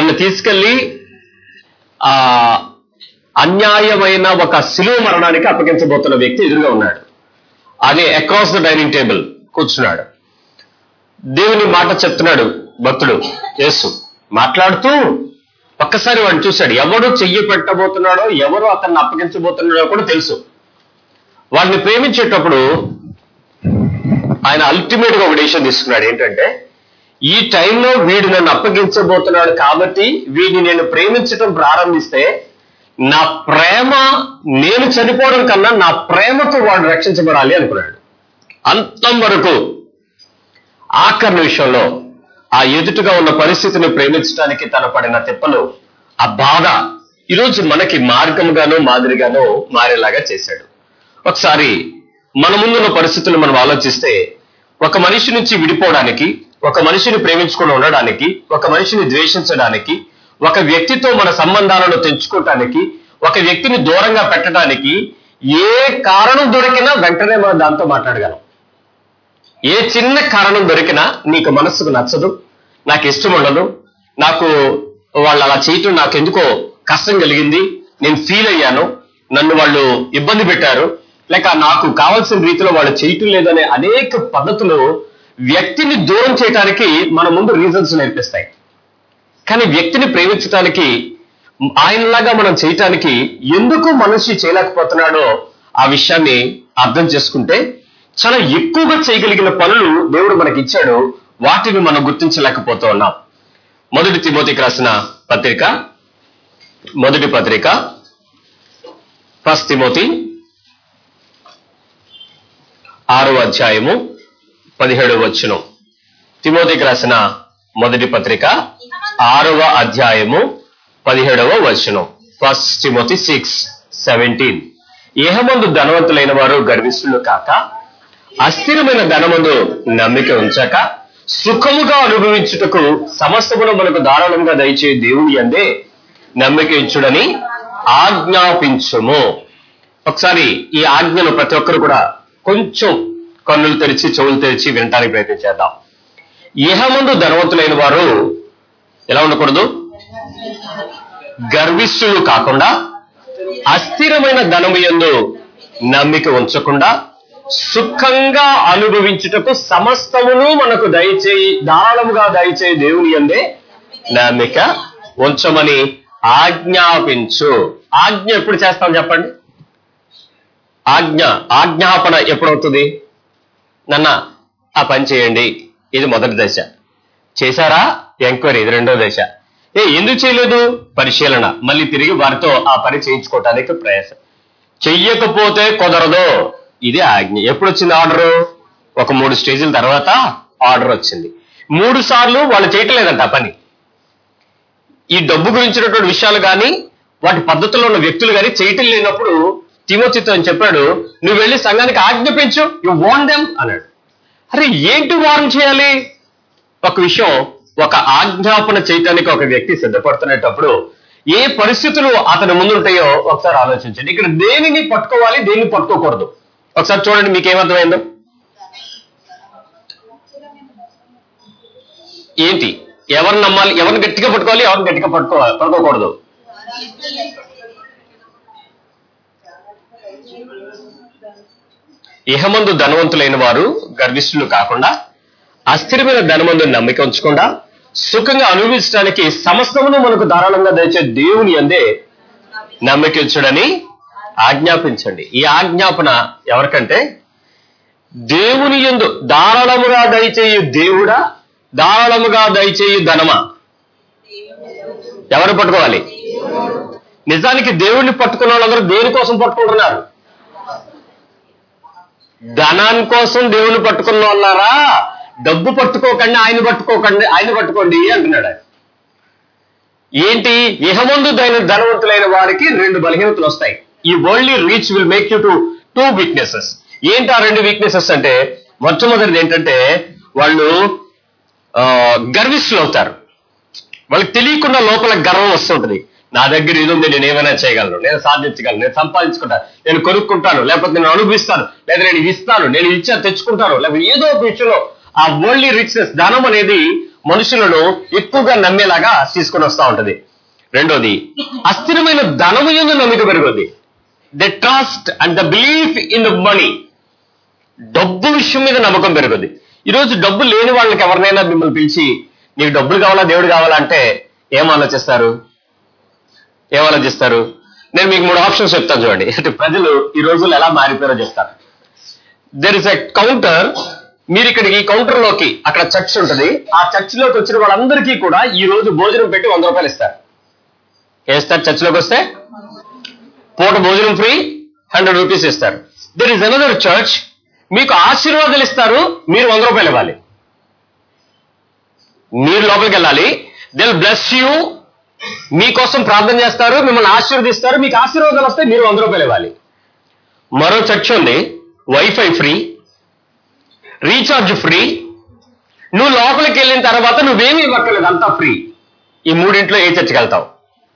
నన్ను తీసుకెళ్లి ఆ అన్యాయమైన ఒక శిలువ మరణానికి అప్పగించబోతున్న వ్యక్తి ఎదురుగా ఉన్నాడు అదే అక్రాస్ ద డైనింగ్ టేబుల్ కూర్చున్నాడు దేవుని మాట చెప్తున్నాడు భక్తుడు యేసు మాట్లాడుతూ ఒక్కసారి వాడిని చూశాడు ఎవడు చెయ్యి పెట్టబోతున్నాడో ఎవరు అతన్ని అప్పగించబోతున్నాడో కూడా తెలుసు వాడిని ప్రేమించేటప్పుడు ఆయన అల్టిమేట్ గా ఒక డెసిషన్ తీసుకున్నాడు ఏంటంటే ఈ టైంలో వీడు నన్ను అప్పగించబోతున్నాడు కాబట్టి వీడిని నేను ప్రేమించటం ప్రారంభిస్తే నా ప్రేమ నేను చనిపోవడం కన్నా నా ప్రేమకు వాడు రక్షించబడాలి అనుకున్నాడు అంతం వరకు ఆఖరి విషయంలో ఆ ఎదుటిగా ఉన్న పరిస్థితిని ప్రేమించడానికి తన పడిన తిప్పలు ఆ బాధ ఈరోజు మనకి మార్గంగానో మాదిరిగానో మారేలాగా చేశాడు ఒకసారి మన ముందున్న పరిస్థితులు మనం ఆలోచిస్తే ఒక మనిషి నుంచి విడిపోవడానికి ఒక మనిషిని ప్రేమించుకుని ఉండడానికి ఒక మనిషిని ద్వేషించడానికి ఒక వ్యక్తితో మన సంబంధాలను తెంచుకోవటానికి ఒక వ్యక్తిని దూరంగా పెట్టడానికి ఏ కారణం దొరికినా వెంటనే మనం దాంతో మాట్లాడగలం ఏ చిన్న కారణం దొరికినా నీకు మనస్సుకు నచ్చదు నాకు ఇష్టం ఉండదు నాకు వాళ్ళు అలా చేయటం నాకు ఎందుకో కష్టం కలిగింది నేను ఫీల్ అయ్యాను నన్ను వాళ్ళు ఇబ్బంది పెట్టారు లేక నాకు కావాల్సిన రీతిలో వాళ్ళు చేయటం లేదనే అనేక పద్ధతులు వ్యక్తిని దూరం చేయడానికి మన ముందు రీజన్స్ నేర్పిస్తాయి కానీ వ్యక్తిని ప్రేమించడానికి ఆయనలాగా మనం చేయటానికి ఎందుకు మనిషి చేయలేకపోతున్నాడో ఆ విషయాన్ని అర్థం చేసుకుంటే చాలా ఎక్కువగా చేయగలిగిన పనులు దేవుడు మనకి ఇచ్చాడు వాటిని మనం గుర్తించలేకపోతూ ఉన్నాం మొదటి తిమోతికి రాసిన పత్రిక మొదటి పత్రిక ఫస్ట్ తిమోతి ఆరో అధ్యాయము పదిహేడవ వచ్చును తిమోతికి రాసిన మొదటి పత్రిక ఆరవ అధ్యాయము పదిహేడవ వచనం ఫస్ట్ తిమోతి సిక్స్ సెవెంటీన్ ఏహమందు ధనవంతులైన వారు గర్విష్ఠులు కాక అస్థిరమైన ధనమందు నమ్మిక ఉంచక సుఖముగా అనుభవించుటకు సమస్తమును మనకు ధారాళంగా దయచే దేవుని అందే నమ్మిక ఇచ్చుడని ఆజ్ఞాపించుము ఒకసారి ఈ ఆజ్ఞను ప్రతి ఒక్కరు కూడా కొంచెం కన్నులు తెరిచి చెవులు తెరిచి వినటానికి ప్రయత్నం చేద్దాం ఇహమందు ధనవంతులైన వారు ఎలా ఉండకూడదు గర్విష్ఠులు కాకుండా అస్థిరమైన ధనము యందు నమ్మిక ఉంచకుండా సుఖంగా అనుభవించుటకు సమస్తమును మనకు దయచేయి ధారాళముగా దయచేయి దేవుని అందే నమ్మిక ఉంచమని ఆజ్ఞాపించు ఆజ్ఞ ఎప్పుడు చేస్తాం చెప్పండి ఆజ్ఞ ఆజ్ఞాపన ఎప్పుడవుతుంది నన్న ఆ పని చేయండి ఇది మొదటి దశ చేశారా ఎంక్వైరీ ఇది రెండో దశ ఏ ఎందుకు చేయలేదు పరిశీలన మళ్ళీ తిరిగి వారితో ఆ పని చేయించుకోవటానికి ప్రయాసం చెయ్యకపోతే కుదరదు ఇది ఆజ్ఞ ఎప్పుడు వచ్చింది ఆర్డర్ ఒక మూడు స్టేజీల తర్వాత ఆర్డర్ వచ్చింది మూడు సార్లు వాళ్ళు చేయట్లేదంట ఆ పని ఈ డబ్బు గురించినటువంటి విషయాలు కానీ వాటి పద్ధతుల్లో ఉన్న వ్యక్తులు కానీ చేయటం లేనప్పుడు తిమోతితో అని చెప్పాడు నువ్వు వెళ్ళి సంఘానికి ఆజ్ఞాపించు యు వాంట్ దెమ్ అన్నాడు అరే ఏంటి వారం చేయాలి ఒక విషయం ఒక ఆజ్ఞాపన చేయటానికి ఒక వ్యక్తి సిద్ధపడుతున్నప్పుడు ఏ పరిస్థితులు అతని ముందుంటాయో ఒకసారి ఆలోచించండి ఇక్కడ దేనిని పట్టుకోవాలి దేన్ని పట్టుకోకూడదు ఒకసారి చూడండి మీకు ఏమర్థమైందో ఏంటి ఎవరిని నమ్మాలి ఎవరిని గట్టిగా పట్టుకోవాలి ఎవరిని గట్టిగా పట్టుకోవాలి పట్టుకోకూడదు ఇహమందు ధనవంతులైన వారు గర్విష్ఠులు కాకుండా అస్థిరమైన ధనమందు నమ్మిక ఉంచకుండా సుఖంగా అనుభవించడానికి సమస్తమును మనకు ధారాళంగా దయచే దేవుని అందే నమ్మికించుడని ఆజ్ఞాపించండి ఈ ఆజ్ఞాపన ఎవరికంటే దేవుని ఎందు ధారాళముగా దయచేయు దేవుడా ధారాళముగా దయచేయు ధనమా ఎవరు పట్టుకోవాలి నిజానికి దేవుణ్ణి పట్టుకున్న వాళ్ళందరూ దేనికోసం పట్టుకుంటున్నారు ధనాన్ని కోసం దేవుని పట్టుకున్న వాళ్ళారా డబ్బు పట్టుకోకండి ఆయన పట్టుకోకండి ఆయన పట్టుకోండి అంటున్నాడు ఆయన ఏంటి ఇహమందు దైన ధనవంతులైన వారికి రెండు బలహీనతలు వస్తాయి ఈ worldly reach will make you to two weaknesses ఏంటి ఆ రెండు వీక్నెసెస్ అంటే మొట్టమొదటిది ఏంటంటే వాళ్ళు ఆ, గర్విష్ఠులు అవుతారు వాళ్ళకి తెలియకుండా లోపల గర్వం వస్తుంటది నా దగ్గర ఇది ఉంది నేను ఏమైనా చేయగలను నేను సాధించగలను నేను సంపాదించుకుంటాను నేను కొనుక్కుంటాను లేకపోతే నేను అనుభవిస్తాను లేదా నేను ఇది ఇస్తాను నేను ఇది ఇచ్చా తెచ్చుకుంటాను లేకపోతే ఏదో ఒక విషయంలో ఆ వరల్డ్లీ రిచ్నెస్ ధనం అనేది మనుషులను ఎక్కువగా నమ్మేలాగా తీసుకొని వస్తూ ఉంటది రెండోది అస్థిరమైన ధనము ఎందు నమ్మిక పెరుగుద్ది the trust and the belief in the money డబ్బు విషయం మీద నమ్మకం పెరుగుద్ది ఈరోజు డబ్బు లేని వాళ్ళకి ఎవరినైనా మిమ్మల్ని పిలిచి నీకు డబ్బులు కావాలా దేవుడు కావాలా అంటే ఏం ఆలోచిస్తారు ఏం ఆలోచిస్తారు నేను మీకు మూడు ఆప్షన్స్ చెప్తాను చూడండి అంటే ప్రజలు ఈ రోజుల్లో ఎలా మారిపోయారో చెప్తాను దెర్ ఇస్ ఎ కౌంటర్ మీరు ఇక్కడికి ఈ కౌంటర్ లోకి అక్కడ చర్చ్ ఉంటుంది ఆ చర్చ్ లోకి వచ్చిన వాళ్ళందరికీ కూడా ఈ రోజు భోజనం పెట్టి వంద రూపాయలు ఇస్తారు వేస్తారు చర్చ్ లోకి వస్తే పూట భోజనం ఫ్రీ హండ్రెడ్ రూపీస్ ఇస్తారు దెర్ ఇస్ అనదర్ చర్చ్ మీకు ఆశీర్వాదాలు ఇస్తారు మీరు వంద రూపాయలు ఇవ్వాలి మీరు లోపలికి వెళ్ళాలి దిల్ బ్లెస్ యూ మీకోసం ప్రార్థన చేస్తారు మిమ్మల్ని ఆశీర్వదిస్తారు మీకు ఆశీర్వాదాలు వస్తే మీరు వంద రూపాయలు ఇవ్వాలి మరో చర్చ్ ఉంది వైఫై ఫ్రీ రీఛార్జ్ ఫ్రీ నువ్వు లోపలికి వెళ్ళిన తర్వాత నువ్వేమీ ఇవ్వక్కర్లేదు అంతా ఫ్రీ ఈ మూడింట్లో ఏ చర్చికి వెళ్తావు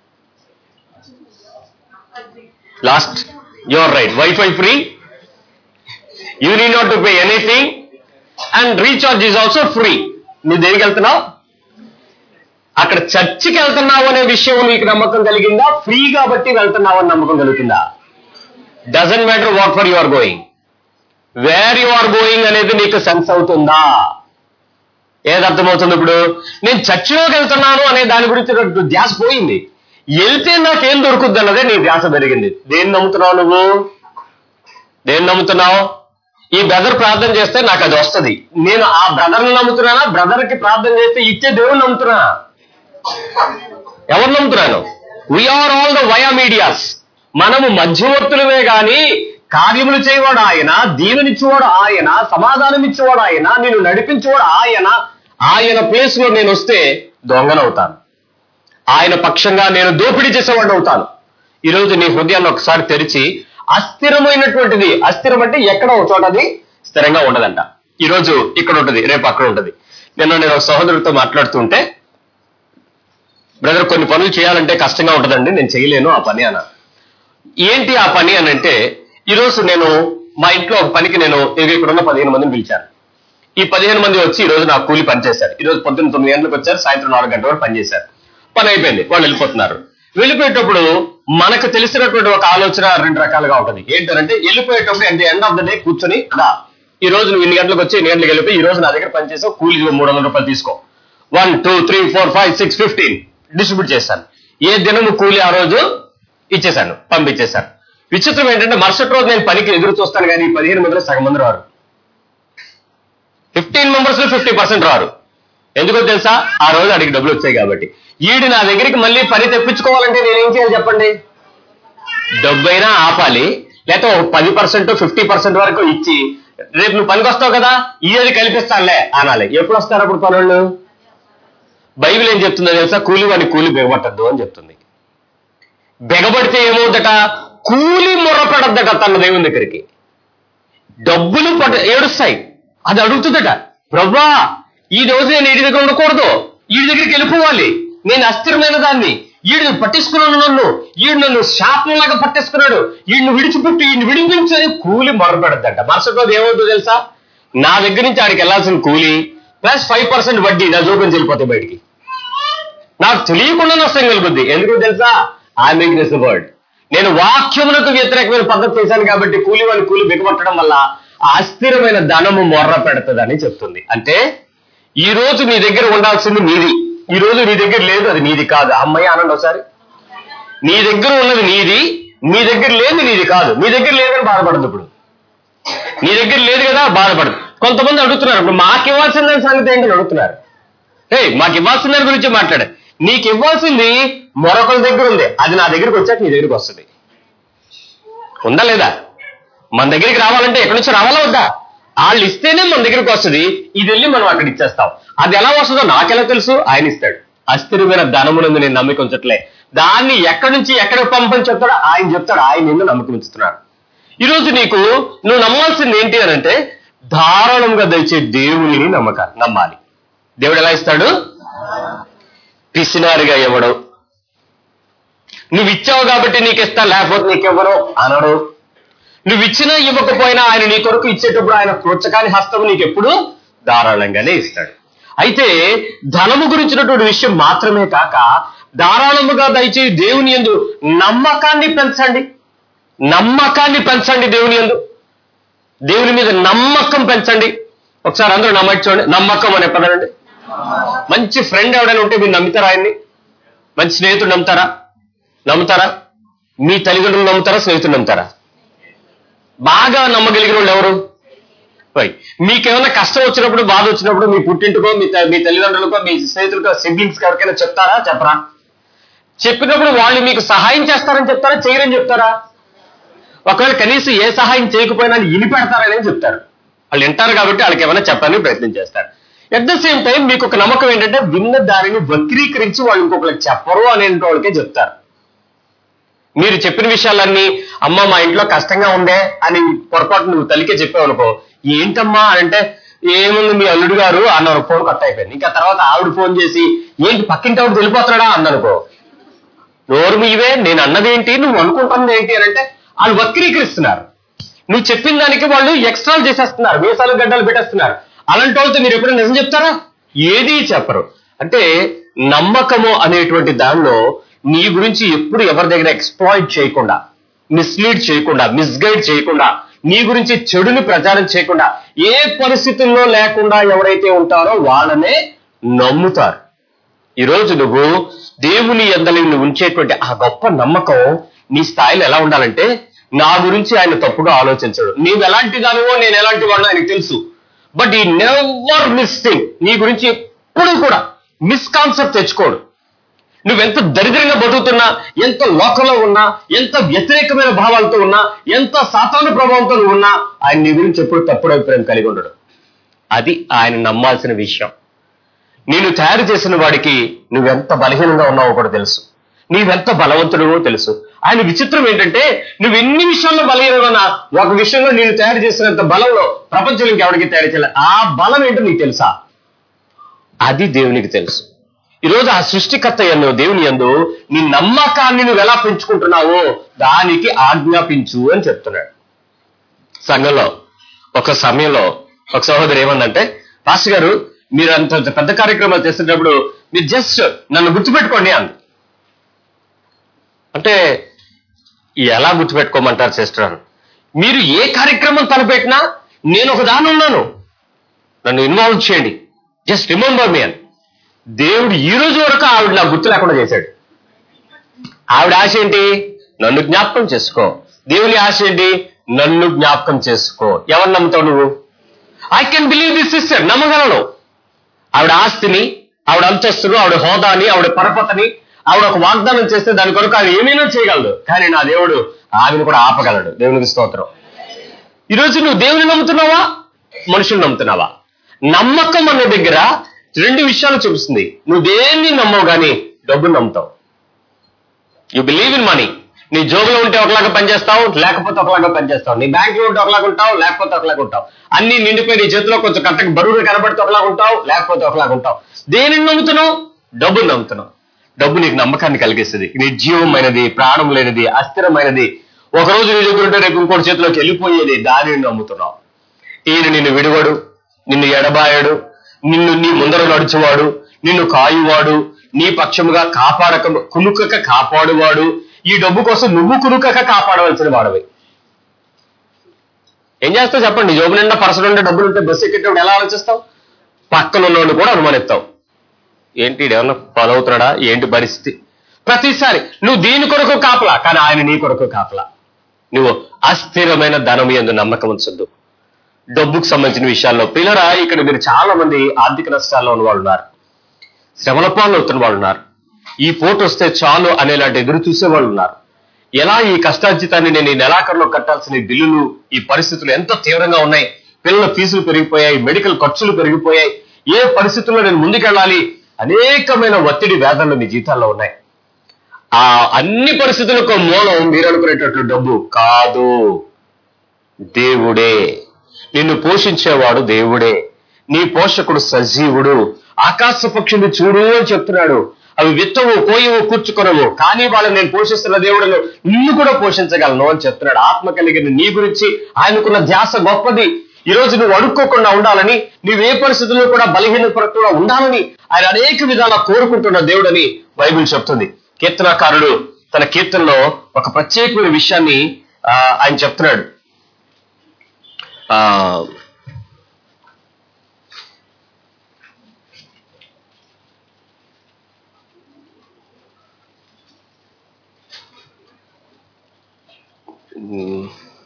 last your right wifi free you need not to pay anything and recharge is also free నువ్వు దేనికి వెళ్తున్నావు అక్కడ చర్చికి వెళ్తున్నావు అనే విషయం నీకు నమ్మకం కలిగిందా ఫ్రీ కాబట్టి వెళ్తున్నావు అని నమ్మకం కలుగుతుందా doesn't matter what for you are going where you are going అనేది నీకు సెన్స్ అవుతుందా ఏది అర్థమవుతుంది ఇప్పుడు నేను చర్చిలోకి వెళ్తున్నాను అనే దాని గురించి నాకు ధ్యాస పోయింది వెళ్తే నాకేం దొరుకుద్ది అన్నదే నీ ధ్యాస పెరిగింది దేన్ని నమ్ముతున్నావు నువ్వు దేన్ని నమ్ముతున్నావు ఈ బ్రదర్ ప్రార్థన చేస్తే నాకు అది వస్తుంది నేను ఆ బ్రదర్ని నమ్ముతున్నానా బ్రదర్ కి ప్రార్థన చేస్తే ఇచ్చే దేవుని నమ్ముతున్నా ఎవరు నమ్ముతున్నాను we are all the via medias మనము మధ్యవర్తులమే గాని కార్యములు చేయవాడు ఆయన దీవెనిచ్చేవాడు ఆయన సమాధానం ఇచ్చేవాడు ఆయన నేను నడిపించేవాడు ఆయన ఆయన ప్లేస్ లో నేను వస్తే దొంగనవుతాను ఆయన పక్షంగా నేను దోపిడీ చేసేవాడిని అవుతాను ఈరోజు నీ హృదయాన్ని ఒకసారి తెరిచి అస్థిరమైనటువంటిది అస్థిరం అంటే ఎక్కడ ఒక చోట అది స్థిరంగా ఉండదంట ఈరోజు ఇక్కడ ఉంటుంది రేపు అక్కడ ఉంటుంది నిన్న నేను ఒక సహోదరుడితో మాట్లాడుతుంటే బ్రదర్ కొన్ని పనులు చేయాలంటే కష్టంగా ఉంటుందండి నేను చేయలేను ఆ పని అన్న ఏంటి ఆ పని అని అంటే ఈరోజు నేను మా ఇంట్లో ఒక పనికి నేను ఇదిగో ఇక్కడ ఉన్న పదిహేను మందిని పిలిచాను ఈ పదిహేను మంది వచ్చి ఈ రోజు నాకు కూలి పని చేశారు ఈ రోజు పొద్దున్న తొమ్మిది గంటలకు వచ్చారు సాయంత్రం నాలుగు గంటల వరకు పని చేశారు పని అయిపోయింది వాళ్ళు వెళ్ళిపోతున్నారు వెళ్ళిపోయేటప్పుడు మనకు తెలిసినటువంటి ఒక ఆలోచన రెండు రకాలుగా ఉంటుంది ఏంటంటే వెళ్ళిపోయేటప్పుడు అంటే ఎండ్ ఆఫ్ ద డే కూర్చొని రా ఈ రోజు నువ్వు ఇన్ని గంటలకు వచ్చి ఇన్ని గంటలకు వెళ్ళిపోయి ఈ రోజు నా దగ్గర పని చేసావు కూలి ఇదిగో మూడు వందల రూపాయలు తీసుకో one two three four five six fifteen distribute చేశాను ఏ దినము కూలి ఆ రోజు ఇచ్చేశాను పంపించేశాను విచిత్రం ఏంటంటే మరుసటి రోజు నేను పనికి ఎదురు చూస్తాను కానీ ఈ పదిహేను మందిలో సగం మంది రారు ఫిఫ్టీన్ మెంబర్స్ లో ఫిఫ్టీ పర్సెంట్ రారు ఎందుకో తెలుసా ఆ రోజు అడిగి డబ్బులు వచ్చాయి కాబట్టి ఈడు నా దగ్గరికి మళ్ళీ పని తెప్పించుకోవాలంటే నేనేం చేయాలి చెప్పండి డబ్బైనా ఆపాలి లేకపోతే ఒక పది పర్సెంట్ ఫిఫ్టీ పర్సెంట్ వరకు ఇచ్చి రేపు నువ్వు పనికి వస్తావు కదా ఈ అది కల్పిస్తానులే అనాలి ఎప్పుడు వస్తారు అప్పుడు పనులు బైబిల్ ఏం చెప్తుందో తెలుసా కూలి వాడిని కూలి బెగబట్టద్దు అని చెప్తుంది బెగబడితే ఏమవుద్దట కూలి మొర్రపెడద్దట తన దేవుని దగ్గరికి డబ్బులు పట్ట ఏడుస్తాయి అది అడుగుతుందట ప్రవ్వా ఈ రోజు నేను వీడి దగ్గర ఉండకూడదు వీడి దగ్గరికి వెళ్ళిపోవాలి నేను అస్థిరమైన దాన్ని ఈడు పట్టించుకున్నాను నన్ను ఈడు నన్ను శాపంలాగా పట్టేసుకున్నాడు ఈయన్ని విడిచిపెట్టి ఈయన్ని విడిపించు అని కూలి మొరపెడద్దంట మరుసటి రోజు ఏమవుతుందో తెలుసా నా దగ్గర నుంచి ఆడికి వెళ్ళాల్సిన కూలి ప్లస్ ఫైవ్ పర్సెంట్ వడ్డీ నా జోబుని వెళ్ళిపోతాయి బయటికి నాకు తెలియకుండా నష్టం కలుగుద్ది ఎందుకు తెలుసా ఐ మేక్ దిస్ వర్డ్ నేను వాక్యములకు వ్యతిరేకమైన పద్ధతి చేశాను కాబట్టి కూలి వాడిని కూలి బిగపట్టడం వల్ల ఆ అస్థిరమైన ధనము మొర్ర పెడుతుందని చెప్తుంది అంటే ఈ రోజు నీ దగ్గర ఉండాల్సింది నీది ఈ రోజు నీ దగ్గర లేదు అది నీది కాదు అమ్మాయి అనండి ఒకసారి నీ దగ్గర ఉన్నది నీది నీ దగ్గర లేదు నీది కాదు నీ దగ్గర లేదని బాధపడదు ఇప్పుడు నీ దగ్గర లేదు కదా బాధపడదు కొంతమంది అడుగుతున్నారు ఇప్పుడు మాకు ఇవ్వాల్సిన సంగతి ఏంటని అడుగుతున్నారు హే మాకు ఇవ్వాల్సిన దాని గురించి మాట్లాడే నీకు ఇవ్వాల్సింది మరొకరి దగ్గర ఉంది అది నా దగ్గరికి వచ్చాక నీ దగ్గరికి వస్తుంది ఉందా లేదా మన దగ్గరికి రావాలంటే ఎక్కడి నుంచి రావాలా వద్దా వాళ్ళు ఇస్తేనే మన దగ్గరికి వస్తుంది ఇది వెళ్ళి మనం అక్కడ ఇచ్చేస్తాం అది ఎలా వస్తుందో నాకెలా తెలుసు ఆయన ఇస్తాడు అస్థిరమైన ధనమునందు నేను నమ్మిక ఉంచట్లే దాన్ని ఎక్కడి నుంచి ఎక్కడికి పంపని చెప్తాడో ఆయన చెప్తాడు ఆయన నిన్ను నమ్మకం ఉంచుతున్నాడు ఈరోజు నీకు నువ్వు నమ్మాల్సింది ఏంటి అని అంటే ధారాళంగా దయచే దేవుని నమ్మక నమ్మాలి దేవుడు ఎలా ఇస్తాడు పిసినారిగా ఇవ్వడు నువ్వు ఇచ్చావు కాబట్టి నీకు ఇస్తా లేకపోతే నీకెవ్వరు అనడు నువ్వు ఇచ్చినా ఇవ్వకపోయినా ఆయన నీ కొరకు ఇచ్చేటప్పుడు ఆయన ప్రోత్సకాని హస్తం నీకు ఎప్పుడు ధారాళంగానే ఇస్తాడు అయితే ధనము గురించినటువంటి విషయం మాత్రమే కాక ధారాళముగా దయచేసి దేవుని ఎందు నమ్మకాన్ని పెంచండి నమ్మకాన్ని పెంచండి దేవుని ఎందు దేవుని మీద నమ్మకం పెంచండి ఒకసారి అందరూ నమ్మచ్చు చూడండి నమ్మకం అనే పదండి మంచి ఫ్రెండ్ ఎవడైనా ఉంటే మీరు నమ్ముతారా ఆయన్ని మంచి స్నేహితుడు నమ్ముతారా నమ్ముతారా మీ తల్లిదండ్రులు నమ్ముతారా స్నేహితుడు నమ్ముతారా బాగా నమ్మగలిగిన వాళ్ళు ఎవరు పోయి మీకేమైనా కష్టం వచ్చినప్పుడు బాధ వచ్చినప్పుడు మీ పుట్టింటికో మీ త- మీ తల్లిదండ్రులకో మీ స్నేహితులకో సిబ్లింగ్స్ ఎవరికైనా చెప్తారా చెప్పరా చెప్పినప్పుడు వాళ్ళు మీకు సహాయం చేస్తారని చెప్తారా చేయరని చెప్తారా ఒకవేళ కనీసం ఏ సహాయం చేయకపోయినా ఇని పెడతారని చెప్తారు వాళ్ళు వింటారు కాబట్టి వాళ్ళకి ఏమైనా చెప్పడానికి ప్రయత్నం చేస్తారు ఎట్ ద సేమ్ టైం మీకు ఒక నమ్మకం ఏంటంటే విన్న దానిని వక్రీకరించి వాళ్ళు ఇంకొకరికి చెప్పరు అనే వాళ్ళకే చెప్తారు మీరు చెప్పిన విషయాలన్నీ అమ్మ మా ఇంట్లో కష్టంగా ఉందే అని పొరపాటు నువ్వు తల్లికే చెప్పావు అనుకో ఏంటమ్మా అని అంటే ఏముంది మీ అల్లుడు గారు అన్నారు ఫోన్ కట్ అయిపోయింది ఇంకా తర్వాత ఆవిడ ఫోన్ చేసి ఏంటి పక్కింటి ఆవిడ వెళ్ళిపోతున్నాడా అందనుకో నోరు మీవే నేను అన్నది ఏంటి నువ్వు అనుకుంటున్నది ఏంటి అని అంటే వాళ్ళు వక్రీకరిస్తున్నారు నువ్వు చెప్పిన దానికి వాళ్ళు ఎక్స్ట్రాలు చేసేస్తున్నారు మీసాలు గడ్డలు పెట్టేస్తున్నారు అలాంటి వాళ్ళతో మీరు ఎప్పుడైనా నిజం చెప్తారా ఏది చెప్పరు అంటే నమ్మకము అనేటువంటి దానిలో నీ గురించి ఎప్పుడు ఎవరి దగ్గర ఎక్స్ప్లాయిట్ చేయకుండా మిస్లీడ్ చేయకుండా మిస్గైడ్ చేయకుండా నీ గురించి చెడుని ప్రచారం చేయకుండా ఏ పరిస్థితుల్లో లేకుండా ఎవరైతే ఉంటారో వాళ్ళనే నమ్ముతారు ఈరోజు నువ్వు దేవుని ఎందలి నువ్వు ఉంచేటువంటి ఆ గొప్ప నమ్మకం నీ స్థాయిలో ఎలా ఉండాలంటే నా గురించి ఆయన తప్పుగా ఆలోచించడు నీవు ఎలాంటి దానివో నేను ఎలాంటి వాడినో ఆయనకు తెలుసు బట్ ఈ నెవర్ మిస్ థింగ్ నీ గురించి ఎప్పుడు కూడా మిస్కాన్సెప్ట్ తెచ్చుకోడు నువ్వెంత దరిద్రంగా బతుకుతున్నా ఎంత లోకంలో ఉన్నా ఎంత వ్యతిరేకమైన భావాలతో ఉన్నా ఎంత సాతాను ప్రభావంతో నువ్వు ఉన్నా ఆయన నీ గురించి ఎప్పుడు తప్పుడు అభిప్రాయం కలిగి ఉండడు అది ఆయన నమ్మాల్సిన విషయం నేను తయారు చేసిన వాడికి నువ్వెంత బలహీనంగా ఉన్నావో కూడా తెలుసు నీవెంత బలవంతుడివో తెలుసు ఆయన విచిత్రం ఏంటంటే నువ్వు ఎన్ని విషయాల్లో బలహీనంగా ఒక విషయంలో నేను తయారు చేసినంత బలంలో ప్రపంచంలో ఇంకెవరికి తయారు చేయలేదు ఆ బలం ఏంటో నీకు తెలుసా అది దేవునికి తెలుసు ఈరోజు ఆ సృష్టికర్త ఎందు దేవుని ఎందు నీ నమ్మకాన్ని నువ్వు ఎలా పెంచుకుంటున్నావో దానికి ఆజ్ఞాపించు అని చెప్తున్నాడు సంఘంలో ఒక సమయంలో ఒక సహోదరు ఏమందంటే పాస్టర్ గారు మీరు అంత పెద్ద కార్యక్రమాలు చేసేటప్పుడు మీరు జస్ట్ నన్ను గుర్తుపెట్టుకోండి అంది అంటే ఎలా గుర్తుపెట్టుకోమంటారు సిస్టర్ అని మీరు ఏ కార్యక్రమం తలపెట్టినా నేను ఒక దాని ఉన్నాను నన్ను ఇన్వాల్వ్ చేయండి జస్ట్ రిమెంబర్ మీ అని దేవుడు ఈ రోజు వరకు ఆవిడ నాకు గుర్తు లేకుండా చేశాడు ఆవిడ ఆశ ఏంటి నన్ను జ్ఞాపకం చేసుకో దేవుని ఆశ ఏంటి నన్ను జ్ఞాపకం చేసుకో ఎవరు నమ్ముతావు నువ్వు I can believe this sister నమ్మగలను ఆవిడ ఆస్తిని ఆవిడ అంతస్తును ఆవిడ హోదాని ఆవిడ పరపతని ఆవిడ ఒక వాగ్దానం చేస్తే దాని కొరకు ఆవిడ ఏమైనా చేయగలదు కానీ నా దేవుడు ఆమెను కూడా ఆపగలడు దేవునికి స్తోత్రం ఈరోజు నువ్వు దేవుని నమ్ముతున్నావా మనుషులు నమ్ముతున్నావా నమ్మకం అనే దగ్గర రెండు విషయాలు చూపిస్తుంది నువ్వు దేన్ని నమ్మవు కానీ డబ్బును నమ్ముతావు యు బిలీవ్ ఇన్ మనీ నీ జోబులో ఉంటే ఒకలాగా పనిచేస్తావు లేకపోతే ఒకలాగా పనిచేస్తావు నీ బ్యాంక్ లో ఉంటే ఒకలాగా ఉంటావు లేకపోతే ఒకలాగా ఉంటావు అన్ని నిండిపోయి నీ చేతిలో కొంచెం కరెక్ట్గా బరువులు కనబడితే ఒకలాగా ఉంటావు లేకపోతే ఒకలాగా ఉంటావు దేనిని నమ్ముతున్నావు డబ్బును నమ్ముతున్నావు డబ్బు నీకు నమ్మకాన్ని కలిగిస్తుంది నిర్జీవమైనది ప్రాణం లేనిది అస్థిరమైనది ఒక రోజు నీ దగ్గర ఉంటే రేపు ఇంకోటి చేతిలోకి వెళ్ళిపోయేది దానిని నమ్ముతున్నావు ఈయన నిన్ను విడువడు నిన్ను ఎడబాయడు నిన్ను నీ ముందర నడుచువాడు నిన్ను కాయువాడు నీ పక్షముగా కాపాడక కునుకక కాపాడువాడు ఈ డబ్బు కోసం నువ్వు కునుకక కాపాడవలసిన వాడవి ఏం చేస్తావు చెప్పండి జోబు నిండా పర్సలు ఉంటే డబ్బులు ఉంటే బస్సు ఎక్కేటప్పుడు ఎలా ఆలోచిస్తావు పక్కన ఉన్నోడిని కూడా అనుమానిస్తావు ఏంటి ఈడు ఏమన్నా ఫాలో అవుతున్నాడా ఏంటి పరిస్థితి ప్రతిసారి నువ్వు దీని కొరకు కాపలా కానీ ఆయన నీ కొరకు కాపలా నువ్వు అస్థిరమైన ధనం ఎందు నమ్మకం ఉంచొద్దు డబ్బుకు సంబంధించిన విషయాల్లో పిల్లరా ఇక్కడ మీరు చాలా మంది ఆర్థిక నష్టాల్లో ఉన్న వాళ్ళు ఉన్నారు శ్రమల పాలు అవుతున్న వాళ్ళు ఉన్నారు ఈ పోటు వస్తే చాలు అనేలాంటి ఎదురు చూసే వాళ్ళు ఉన్నారు ఎలా ఈ కష్టార్జితాన్ని నేను ఈ నెలాఖరులో కట్టాల్సిన ఈ బిల్లులు ఈ పరిస్థితులు ఎంత తీవ్రంగా ఉన్నాయి పిల్లల ఫీజులు పెరిగిపోయాయి మెడికల్ ఖర్చులు పెరిగిపోయాయి ఏ పరిస్థితుల్లో నేను ముందుకెళ్ళాలి అనేకమైన ఒత్తిడి వేదనలు మీ జీతాల్లో ఉన్నాయి ఆ అన్ని పరిస్థితులకు మూలం మీరు అనుకునేటట్లు డబ్బు కాదు దేవుడే నిన్ను పోషించేవాడు దేవుడే నీ పోషకుడు సజీవుడు ఆకాశ పక్షులు చూడు అని చెప్తున్నాడు అవి విత్తవు కోయవు కూర్చుకొనవు కానీ వాళ్ళని నేను పోషిస్తున్న దేవుడును నిన్ను కూడా పోషించగలను అని చెప్తున్నాడు ఆత్మ కలిగిన నీ గురించి ఆయనకున్న ధ్యాస గొప్పది ఈ రోజు నువ్వు అడుక్కోకుండా ఉండాలని నువ్వు ఏ పరిస్థితుల్లో కూడా బలహీనపడకుండా ఉండాలని ఆయన అనేక విధాలా కోరుకుంటున్న దేవుడని బైబిల్ చెప్తుంది కీర్తనాకారుడు తన కీర్తనలో ఒక ప్రత్యేకమైన విషయాన్ని ఆ, ఆయన చెప్తున్నాడు ఆ, ఉమ్,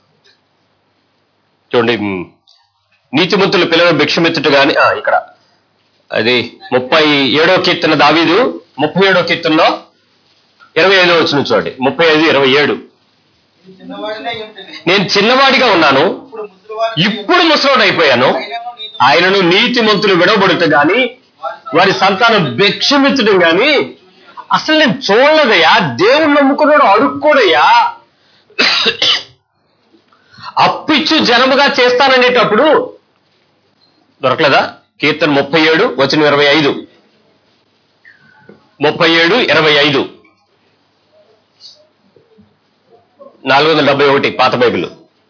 చూడండి ఉమ్, నీతిమంతులు పిల్లలు భిక్షమెత్తుట గాని ఆ, ఇక్కడ అది ముప్పై ఏడో కీర్తన దావీదు ముప్పై ఏడో కీర్తనలో ఇరవై ఐదో వచ్చిన చూడండి ముప్పై ఐదు ఇరవై ఏడు నేను చిన్నవాడినై ఉంటిని. నేను చిన్నవాడిగా ఉన్నాను ఇప్పుడు ముసలివాడినై ఇప్పుడు ముసలోడు అయిపోయాను అయినను నీతో ఆయనను నీతిమంతులు విడవబడుట గాని వారి సంతానం భిక్షమెత్తడం గాని అసలు నేను చూడలేదయ్యా దేవుణ్ణి నమ్ముకున్నాడు అడుక్కోడయ్యా అప్పిచ్చు జనముగా చేస్తాననేటప్పుడు దొరకలేదా కీర్తన ముప్పై ఏడు వచ్చిన ఇరవై ఐదు ముప్పై ఏడు ఇరవై ఐదు నాలుగు వందల డెబ్బై ఒకటి పాత బైబిల్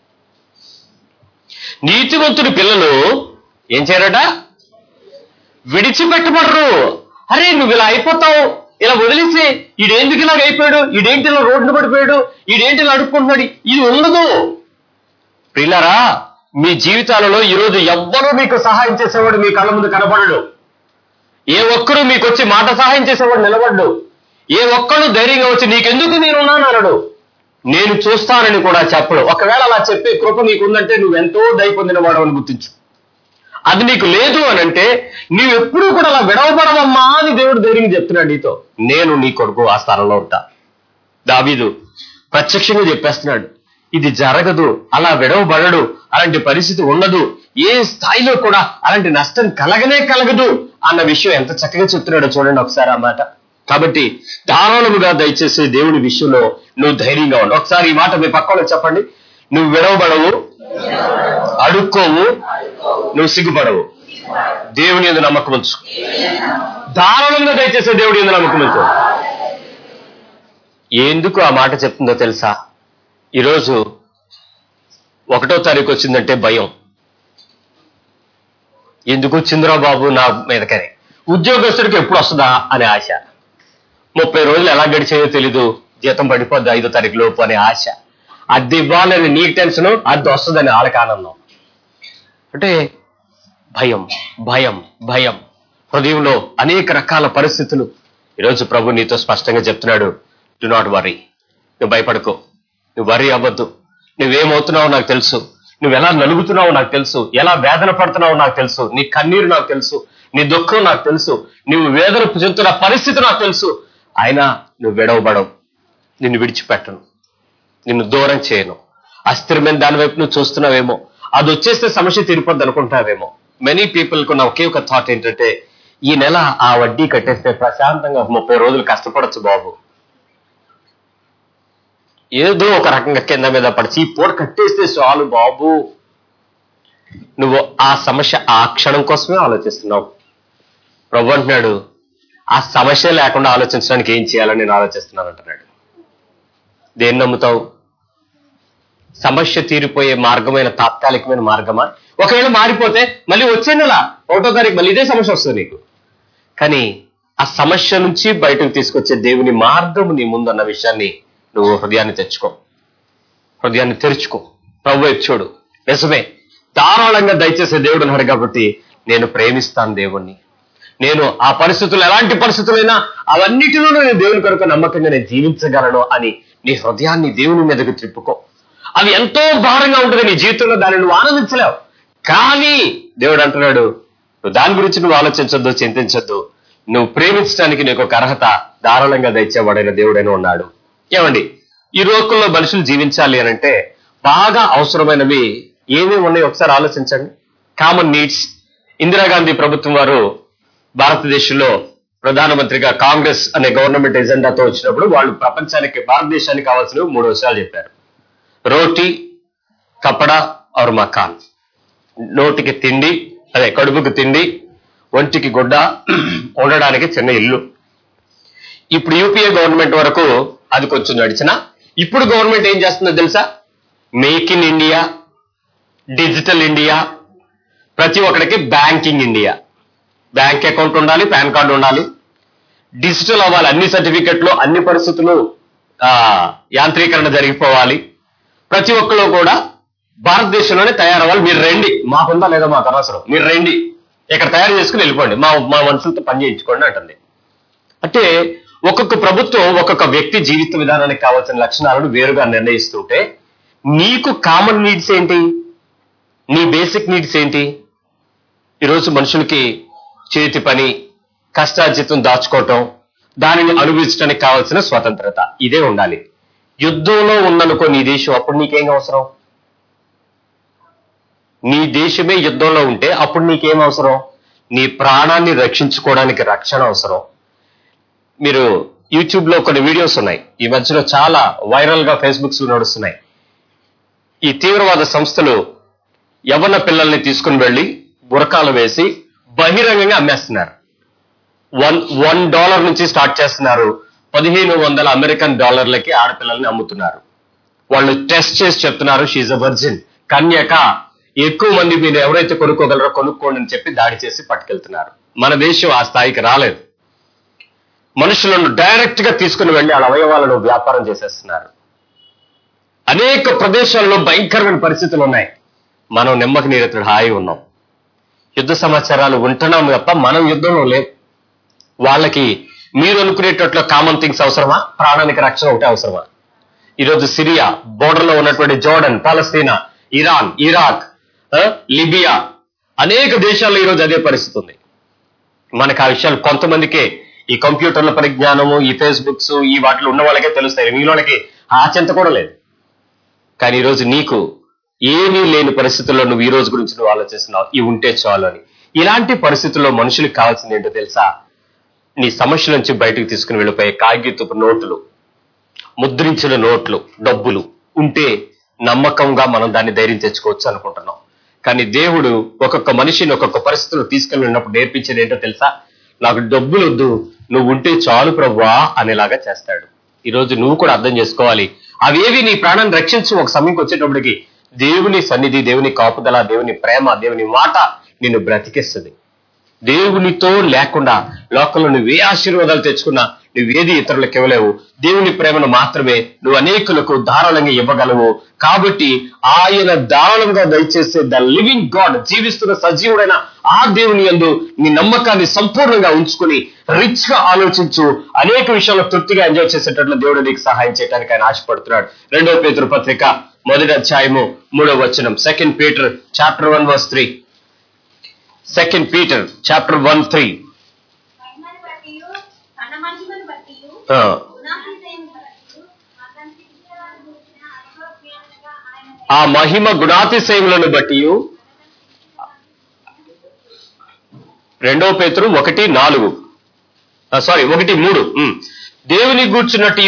నీతివంతుడి పిల్లలు ఏం చేయరట విడిచిపెట్టబడరు అరే నువ్వు ఇలా అయిపోతావు ఇలా వదిలేసి ఈడేందుకు ఇలాగ అయిపోయాడు ఈడేంటి ఇలా రోడ్డు పడిపోయాడు ఈడేంటి ఇలా అడుక్కుంటున్నాడు ఇది ఉండదు ప్రియులారా మీ జీవితాలలో ఈరోజు ఎవ్వరూ మీకు సహాయం చేసేవాడు మీ కళ్ళ ముందు కనబడడు ఏ ఒక్కరు మీకు వచ్చి మాట సహాయం చేసేవాడు నిలబడ్డు ఏ ఒక్కడు ధైర్యంగా వచ్చి నీకెందుకు నేనున్నాను అనడు నేను చూస్తానని కూడా చెప్పడు ఒకవేళ అలా చెప్పే కృప నీకుందంటే నువ్వెంతో దయ పొందిన వాడు అని గుర్తించు అది నీకు లేదు అని అంటే నీవు ఎప్పుడూ కూడా అలా విడవబడవమ్మా అని దేవుడు ధైర్యం చెప్తున్నాడు నీతో నేను నీ కొడుకు ఆ స్థానంలో ఉంటా దావీదు ప్రత్యక్షంగా చెప్పేస్తున్నాడు ఇది జరగదు అలా విడవబడడు అలాంటి పరిస్థితి ఉండదు ఏ స్థాయిలో కూడా అలాంటి నష్టం కలగనే కలగదు అన్న విషయం ఎంత చక్కగా చెప్తున్నాడో చూడండి ఒకసారి ఆ మాట కాబట్టి ధారాళముగా దయచేసే దేవుని విషయంలో నువ్వు ధైర్యంగా ఉండు ఒకసారి ఈ మాట మీ పక్కన చెప్పండి నువ్వు విడవబడవు అడుక్కోవు నువ్వు సిగ్గుపడవు దేవుని ఎందు నమ్మకం ఉంచు ధారాళంగా దయచేసే దేవుడి ఎందు నమ్మకం ఉంచు ఎందుకు ఆ మాట చెప్తుందో తెలుసా ఈరోజు ఒకటో తారీఖు వచ్చిందంటే భయం ఎందుకు వచ్చిందిరా బాబు నా మీదకని ఉద్యోగస్తుడికి ఎప్పుడు వస్తుందా అనే ఆశ ముప్పై రోజులు ఎలా గడిచాయో తెలీదు జీతం పడిపోద్ది ఐదో తారీఖు లోపు అనే ఆశ అద్దె ఇవ్వాలని నీకు టెన్షన్ అద్దె వస్తుందని వాళ్ళకి ఆనందం అంటే భయం భయం భయం హృదయంలో అనేక రకాల పరిస్థితులు ఈరోజు ప్రభు నీతో స్పష్టంగా చెప్తున్నాడు డు నాట్ వరీ నువ్వు భయపడకో నువ్వు వరీ అవ్వద్దు నువ్వేమవుతున్నావో నాకు తెలుసు నువ్వు ఎలా నలుగుతున్నావో నాకు తెలుసు ఎలా వేదన పడుతున్నావో నాకు తెలుసు నీ కన్నీరు నాకు తెలుసు నీ దుఃఖం నాకు తెలుసు నువ్వు వేదన చెందుతున్న పరిస్థితి నాకు తెలుసు అయినా నువ్వు విడవబడవు నిన్ను విడిచిపెట్టను నిన్ను దూరం చేయను అస్థిరమైన దాని వైపు నువ్వు చూస్తున్నావేమో అది వచ్చేస్తే సమస్య తీరిపోద్ది అనుకుంటావేమో మెనీ పీపుల్ కున్న ఒకే ఒక థాట్ ఏంటంటే ఈ నెల ఆ వడ్డీ కట్టేస్తే ప్రశాంతంగా ఒక ముప్పై రోజులు కష్టపడచ్చు బాబు ఏదో ఒక రకంగా కింద మీద పడిచి ఈ పూట కట్టేస్తే చాలు బాబు నువ్వు ఆ సమస్య ఆ క్షణం కోసమే ఆలోచిస్తున్నావు ప్రభు అంటున్నాడు ఆ సమస్య లేకుండా ఆలోచించడానికి ఏం చేయాలని నేను ఆలోచిస్తున్నాను అంటున్నాడు దేన్ని నమ్ముతావు సమస్య తీరిపోయే మార్గమైన తాత్కాలికమైన మార్గమా ఒకవేళ మారిపోతే మళ్ళీ వచ్చే నెల ఒకటో తారీఖు మళ్ళీ ఇదే సమస్య వస్తుంది నీకు కానీ ఆ సమస్య నుంచి బయటకు తీసుకొచ్చే దేవుని మార్గము నీ ముందన్న విషయాన్ని నువ్వు హృదయాన్ని తెచ్చుకో హృదయాన్ని తెరుచుకో ప్రభు వైపు చూడు నిజమే ధారాళంగా దయచేసే దేవుడు అన్నాడు కాబట్టి నేను ప్రేమిస్తాను దేవుణ్ణి నేను ఆ పరిస్థితులు ఎలాంటి పరిస్థితులైనా అవన్నిటిలోనూ నేను దేవుని కొరకు నమ్మకంగా నేను జీవించగలను అని నీ హృదయాన్ని దేవుని మీదకు తిప్పుకో అవి ఎంతో భారంగా ఉంటుంది నీ జీవితంలో దాన్ని నువ్వు ఆనందించలేవు కానీ దేవుడు అంటున్నాడు నువ్వు దాని గురించి నువ్వు ఆలోచించొద్దు చింతించొద్దు నువ్వు ప్రేమించడానికి నీకు ఒక అర్హత ధారాళంగా దయచేవాడైన దేవుడైన ఉన్నాడు ఏమండి ఈ లోకంలో మనుషులు జీవించాలి అని అంటే బాగా అవసరమైనవి ఏమేమి ఉన్నాయో ఒకసారి ఆలోచించండి కామన్ నీడ్స్ ఇందిరాగాంధీ ప్రభుత్వం వారు భారతదేశంలో ప్రధానమంత్రిగా కాంగ్రెస్ అనే గవర్నమెంట్ ఎజెండాతో వచ్చినప్పుడు వాళ్ళు ప్రపంచానికి భారతదేశానికి కావాల్సినవి మూడు విషయాలు చెప్పారు రోటీ కపడా ఆర్ మకాన్ నోటికి తిండి అదే కడుపుకి తిండి ఒంటికి గుడ్డ ఉండడానికి చిన్న ఇల్లు ఇప్పుడు యూపీఏ గవర్నమెంట్ వరకు అది కొంచెం నడిచిన ఇప్పుడు గవర్నమెంట్ ఏం చేస్తుందో తెలుసా make in India digital India ప్రతి ఒక్కడికి బ్యాంకింగ్ ఇండియా బ్యాంక్ అకౌంట్ ఉండాలి పాన్ కార్డు ఉండాలి డిజిటల్ అవ్వాలి అన్ని సర్టిఫికెట్లు అన్ని పరిస్థితులు ఆ, యాంత్రీకరణ జరిగిపోవాలి ప్రతి ఒక్కరు కూడా భారతదేశంలోనే తయారవ్వాలి మీరు రండి మాకుందా లేదా మాకు అనవసరం మీరు రండి ఇక్కడ తయారు చేసుకుని వెళ్ళిపోండి మా మా మనుషులతో పని చేయించుకోండి అంటుంది అంటే ఒక్కొక్క ప్రభుత్వం ఒక్కొక్క వ్యక్తి జీవిత విధానానికి కావాల్సిన లక్షణాలను వేరుగా నిర్ణయిస్తుంటే నీకు కామన్ నీడ్స్ ఏంటి నీ బేసిక్ నీడ్స్ ఏంటి ఈరోజు మనుషులకి చేతి పని కష్టార్జితం దాచుకోవటం దానిని అనుభవించడానికి కావాల్సిన స్వతంత్రత ఇదే ఉండాలి యుద్ధంలో ఉందనుకో నీ దేశం అప్పుడు నీకేం అవసరం నీ దేశమే యుద్ధంలో ఉంటే అప్పుడు నీకేం అవసరం నీ ప్రాణాన్ని రక్షించుకోవడానికి రక్షణ అవసరం మీరు యూట్యూబ్ లో కొన్ని వీడియోస్ ఉన్నాయి ఈ మధ్యలో చాలా వైరల్ గా ఫేస్బుక్స్ లో నడుస్తున్నాయి ఈ తీవ్రవాద సంస్థలు యవ్వన పిల్లల్ని తీసుకుని వెళ్లి బురకాలు వేసి బహిరంగంగా అమ్మేస్తున్నారు వన్ వన్ డాలర్ నుంచి స్టార్ట్ చేస్తున్నారు పదిహేను వందల అమెరికన్ డాలర్లకి ఆడపిల్లల్ని అమ్ముతున్నారు వాళ్ళు టెస్ట్ చేసి చెప్తున్నారు షీజ్ అ వర్జిన్ కన్యక ఎక్కువ మంది మీరు ఎవరైతే కొనుక్కోగలరో కొనుక్కోండి అని చెప్పి దాడి చేసి పట్టుకెళ్తున్నారు మన దేశం ఆ స్థాయికి రాలేదు మనుషులను డైరెక్ట్ గా తీసుకుని వెళ్లి వాళ్ళ అవయవాలను వ్యాపారం చేసేస్తున్నారు అనేక ప్రదేశాల్లో భయంకరమైన పరిస్థితులు ఉన్నాయి మనం నెమ్మకి నీరెత్తుడు హాయి ఉన్నాం యుద్ధ సమాచారాలు ఉంటున్నాం తప్ప మనం యుద్ధంలో లేం వాళ్ళకి మీరు అనుకునేటట్లు కామన్ థింగ్స్ అవసరమా ప్రాణానికి రక్షణ ఒకటే అవసరమా ఈరోజు సిరియా బోర్డర్ లో ఉన్నటువంటి జోర్డన్ పాలస్తీనా ఇరాన్ ఇరాక్ ఆ, లిబియా అనేక దేశాల్లో ఈరోజు అదే పరిస్థితి ఉంది మనకు ఆ విషయాలు కొంతమందికే ఈ కంప్యూటర్ల పరిజ్ఞానము ఈ ఫేస్బుక్స్ ఈ వాటిలో ఉన్న వాళ్ళకే తెలుస్తాయి మిగిలిన వాళ్ళకి ఆ చింత కూడా లేదు కానీ ఈరోజు నీకు ఏమీ లేని పరిస్థితుల్లో నువ్వు ఈ రోజు గురించి నువ్వు ఆలోచిస్తున్నావు ఇవి ఉంటే చాలు అని ఇలాంటి పరిస్థితుల్లో మనుషులకు కావాల్సింది ఏంటో తెలుసా నీ సమస్య నుంచి బయటకు తీసుకుని వెళ్ళిపోయే కాగితపు నోట్లు ముద్రించిన నోట్లు డబ్బులు ఉంటే నమ్మకంగా మనం దాన్ని ధైర్యం తెచ్చుకోవచ్చు అనుకుంటున్నాం కానీ దేవుడు ఒక్కొక్క మనిషిని ఒక్కొక్క పరిస్థితుల్లో తీసుకెళ్ళి ఉన్నప్పుడు నేర్పించేది ఏంటో తెలుసా నాకు డబ్బులు వద్దు నువ్వు ఉంటే చాలు ప్రవ్వా అనేలాగా చేస్తాడు ఈ రోజు నువ్వు కూడా అర్థం చేసుకోవాలి అవేవి నీ ప్రాణాన్ని రక్షించు ఒక సమయంకి వచ్చేటప్పటికి దేవుని సన్నిధి దేవుని కాపుదల దేవుని ప్రేమ దేవుని మాట నిన్ను బ్రతికిస్తుంది దేవునితో లేకుండా లోకంలో నువ్వు ఏ ఆశీర్వాదాలు తెచ్చుకున్నా నువ్వేది ఇతరులకు ఇవ్వలేవు దేవుని ప్రేమను మాత్రమే నువ్వు అనేకులకు ధారాళంగా ఇవ్వగలవు కాబట్టి ఆయన ధారాళంగా దయచేసే ద లివింగ్ గాడ్ జీవిస్తున్న సజీవుడైన ఆ దేవుని యందు నీ నమ్మకాన్ని సంపూర్ణంగా ఉంచుకుని రిచ్ గా ఆలోచించు అనేక విషయాల్లో తృప్తిగా ఎంజాయ్ చేసేటట్లు దేవుడు నీకు సహాయం చేయడానికి ఆయన ఆశపడుతున్నాడు రెండో పేతురు పత్రిక మొదటి అధ్యాయము మూడో వచనం second Peter chapter one verse three second Peter chapter one three మహిమను బట్టియు, తన మహిమను బట్టియు, గుణాతిశయమును బట్టియు, అతని శిక్షలను గూర్చిన అనుభవజ్ఞానంగా ఆయన ఆ మహిమ గుణాతిశయములను బట్టి రెండో పేతురు ఒకటి నాలుగు సారీ ఒకటి మూడు ఉమ్. దేవుని గూర్చున్నట్టు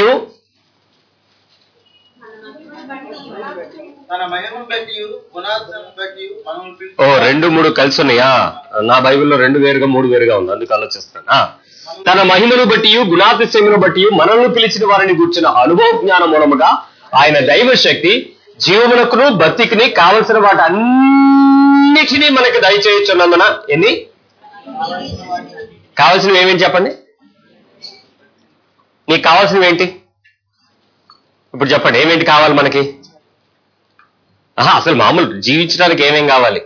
తన మహిమను బట్టి గుణాత్మను బట్టి మనల్ని పిలిచి ఓ రెండు మూడు కలిసి ఉన్నాయా నా బైబిల్లో రెండు వేరుగా మూడు వేరుగా ఉంది అందుకు ఆలోచిస్తాను ఆ. తన మహిమను బట్టి గుణాతిశయమును బట్టి మనల్ని పిలిచిన వారిని గూర్చిన అనుభవ జ్ఞాన మూలముగా ఆయన దైవ శక్తి జీవమునకును బతికిని కావలసిన వాటి అన్నిటినీ మనకి దయచేయచ్చున్నందున ఎన్ని కావాల్సినవి ఏమేమి చెప్పండి నీకు కావాల్సినవి ఏంటి ఇప్పుడు చెప్పండి ఏమేంటి కావాలి మనకి ఆహా అసలు మామూలు జీవించడానికి ఏమేం కావాలి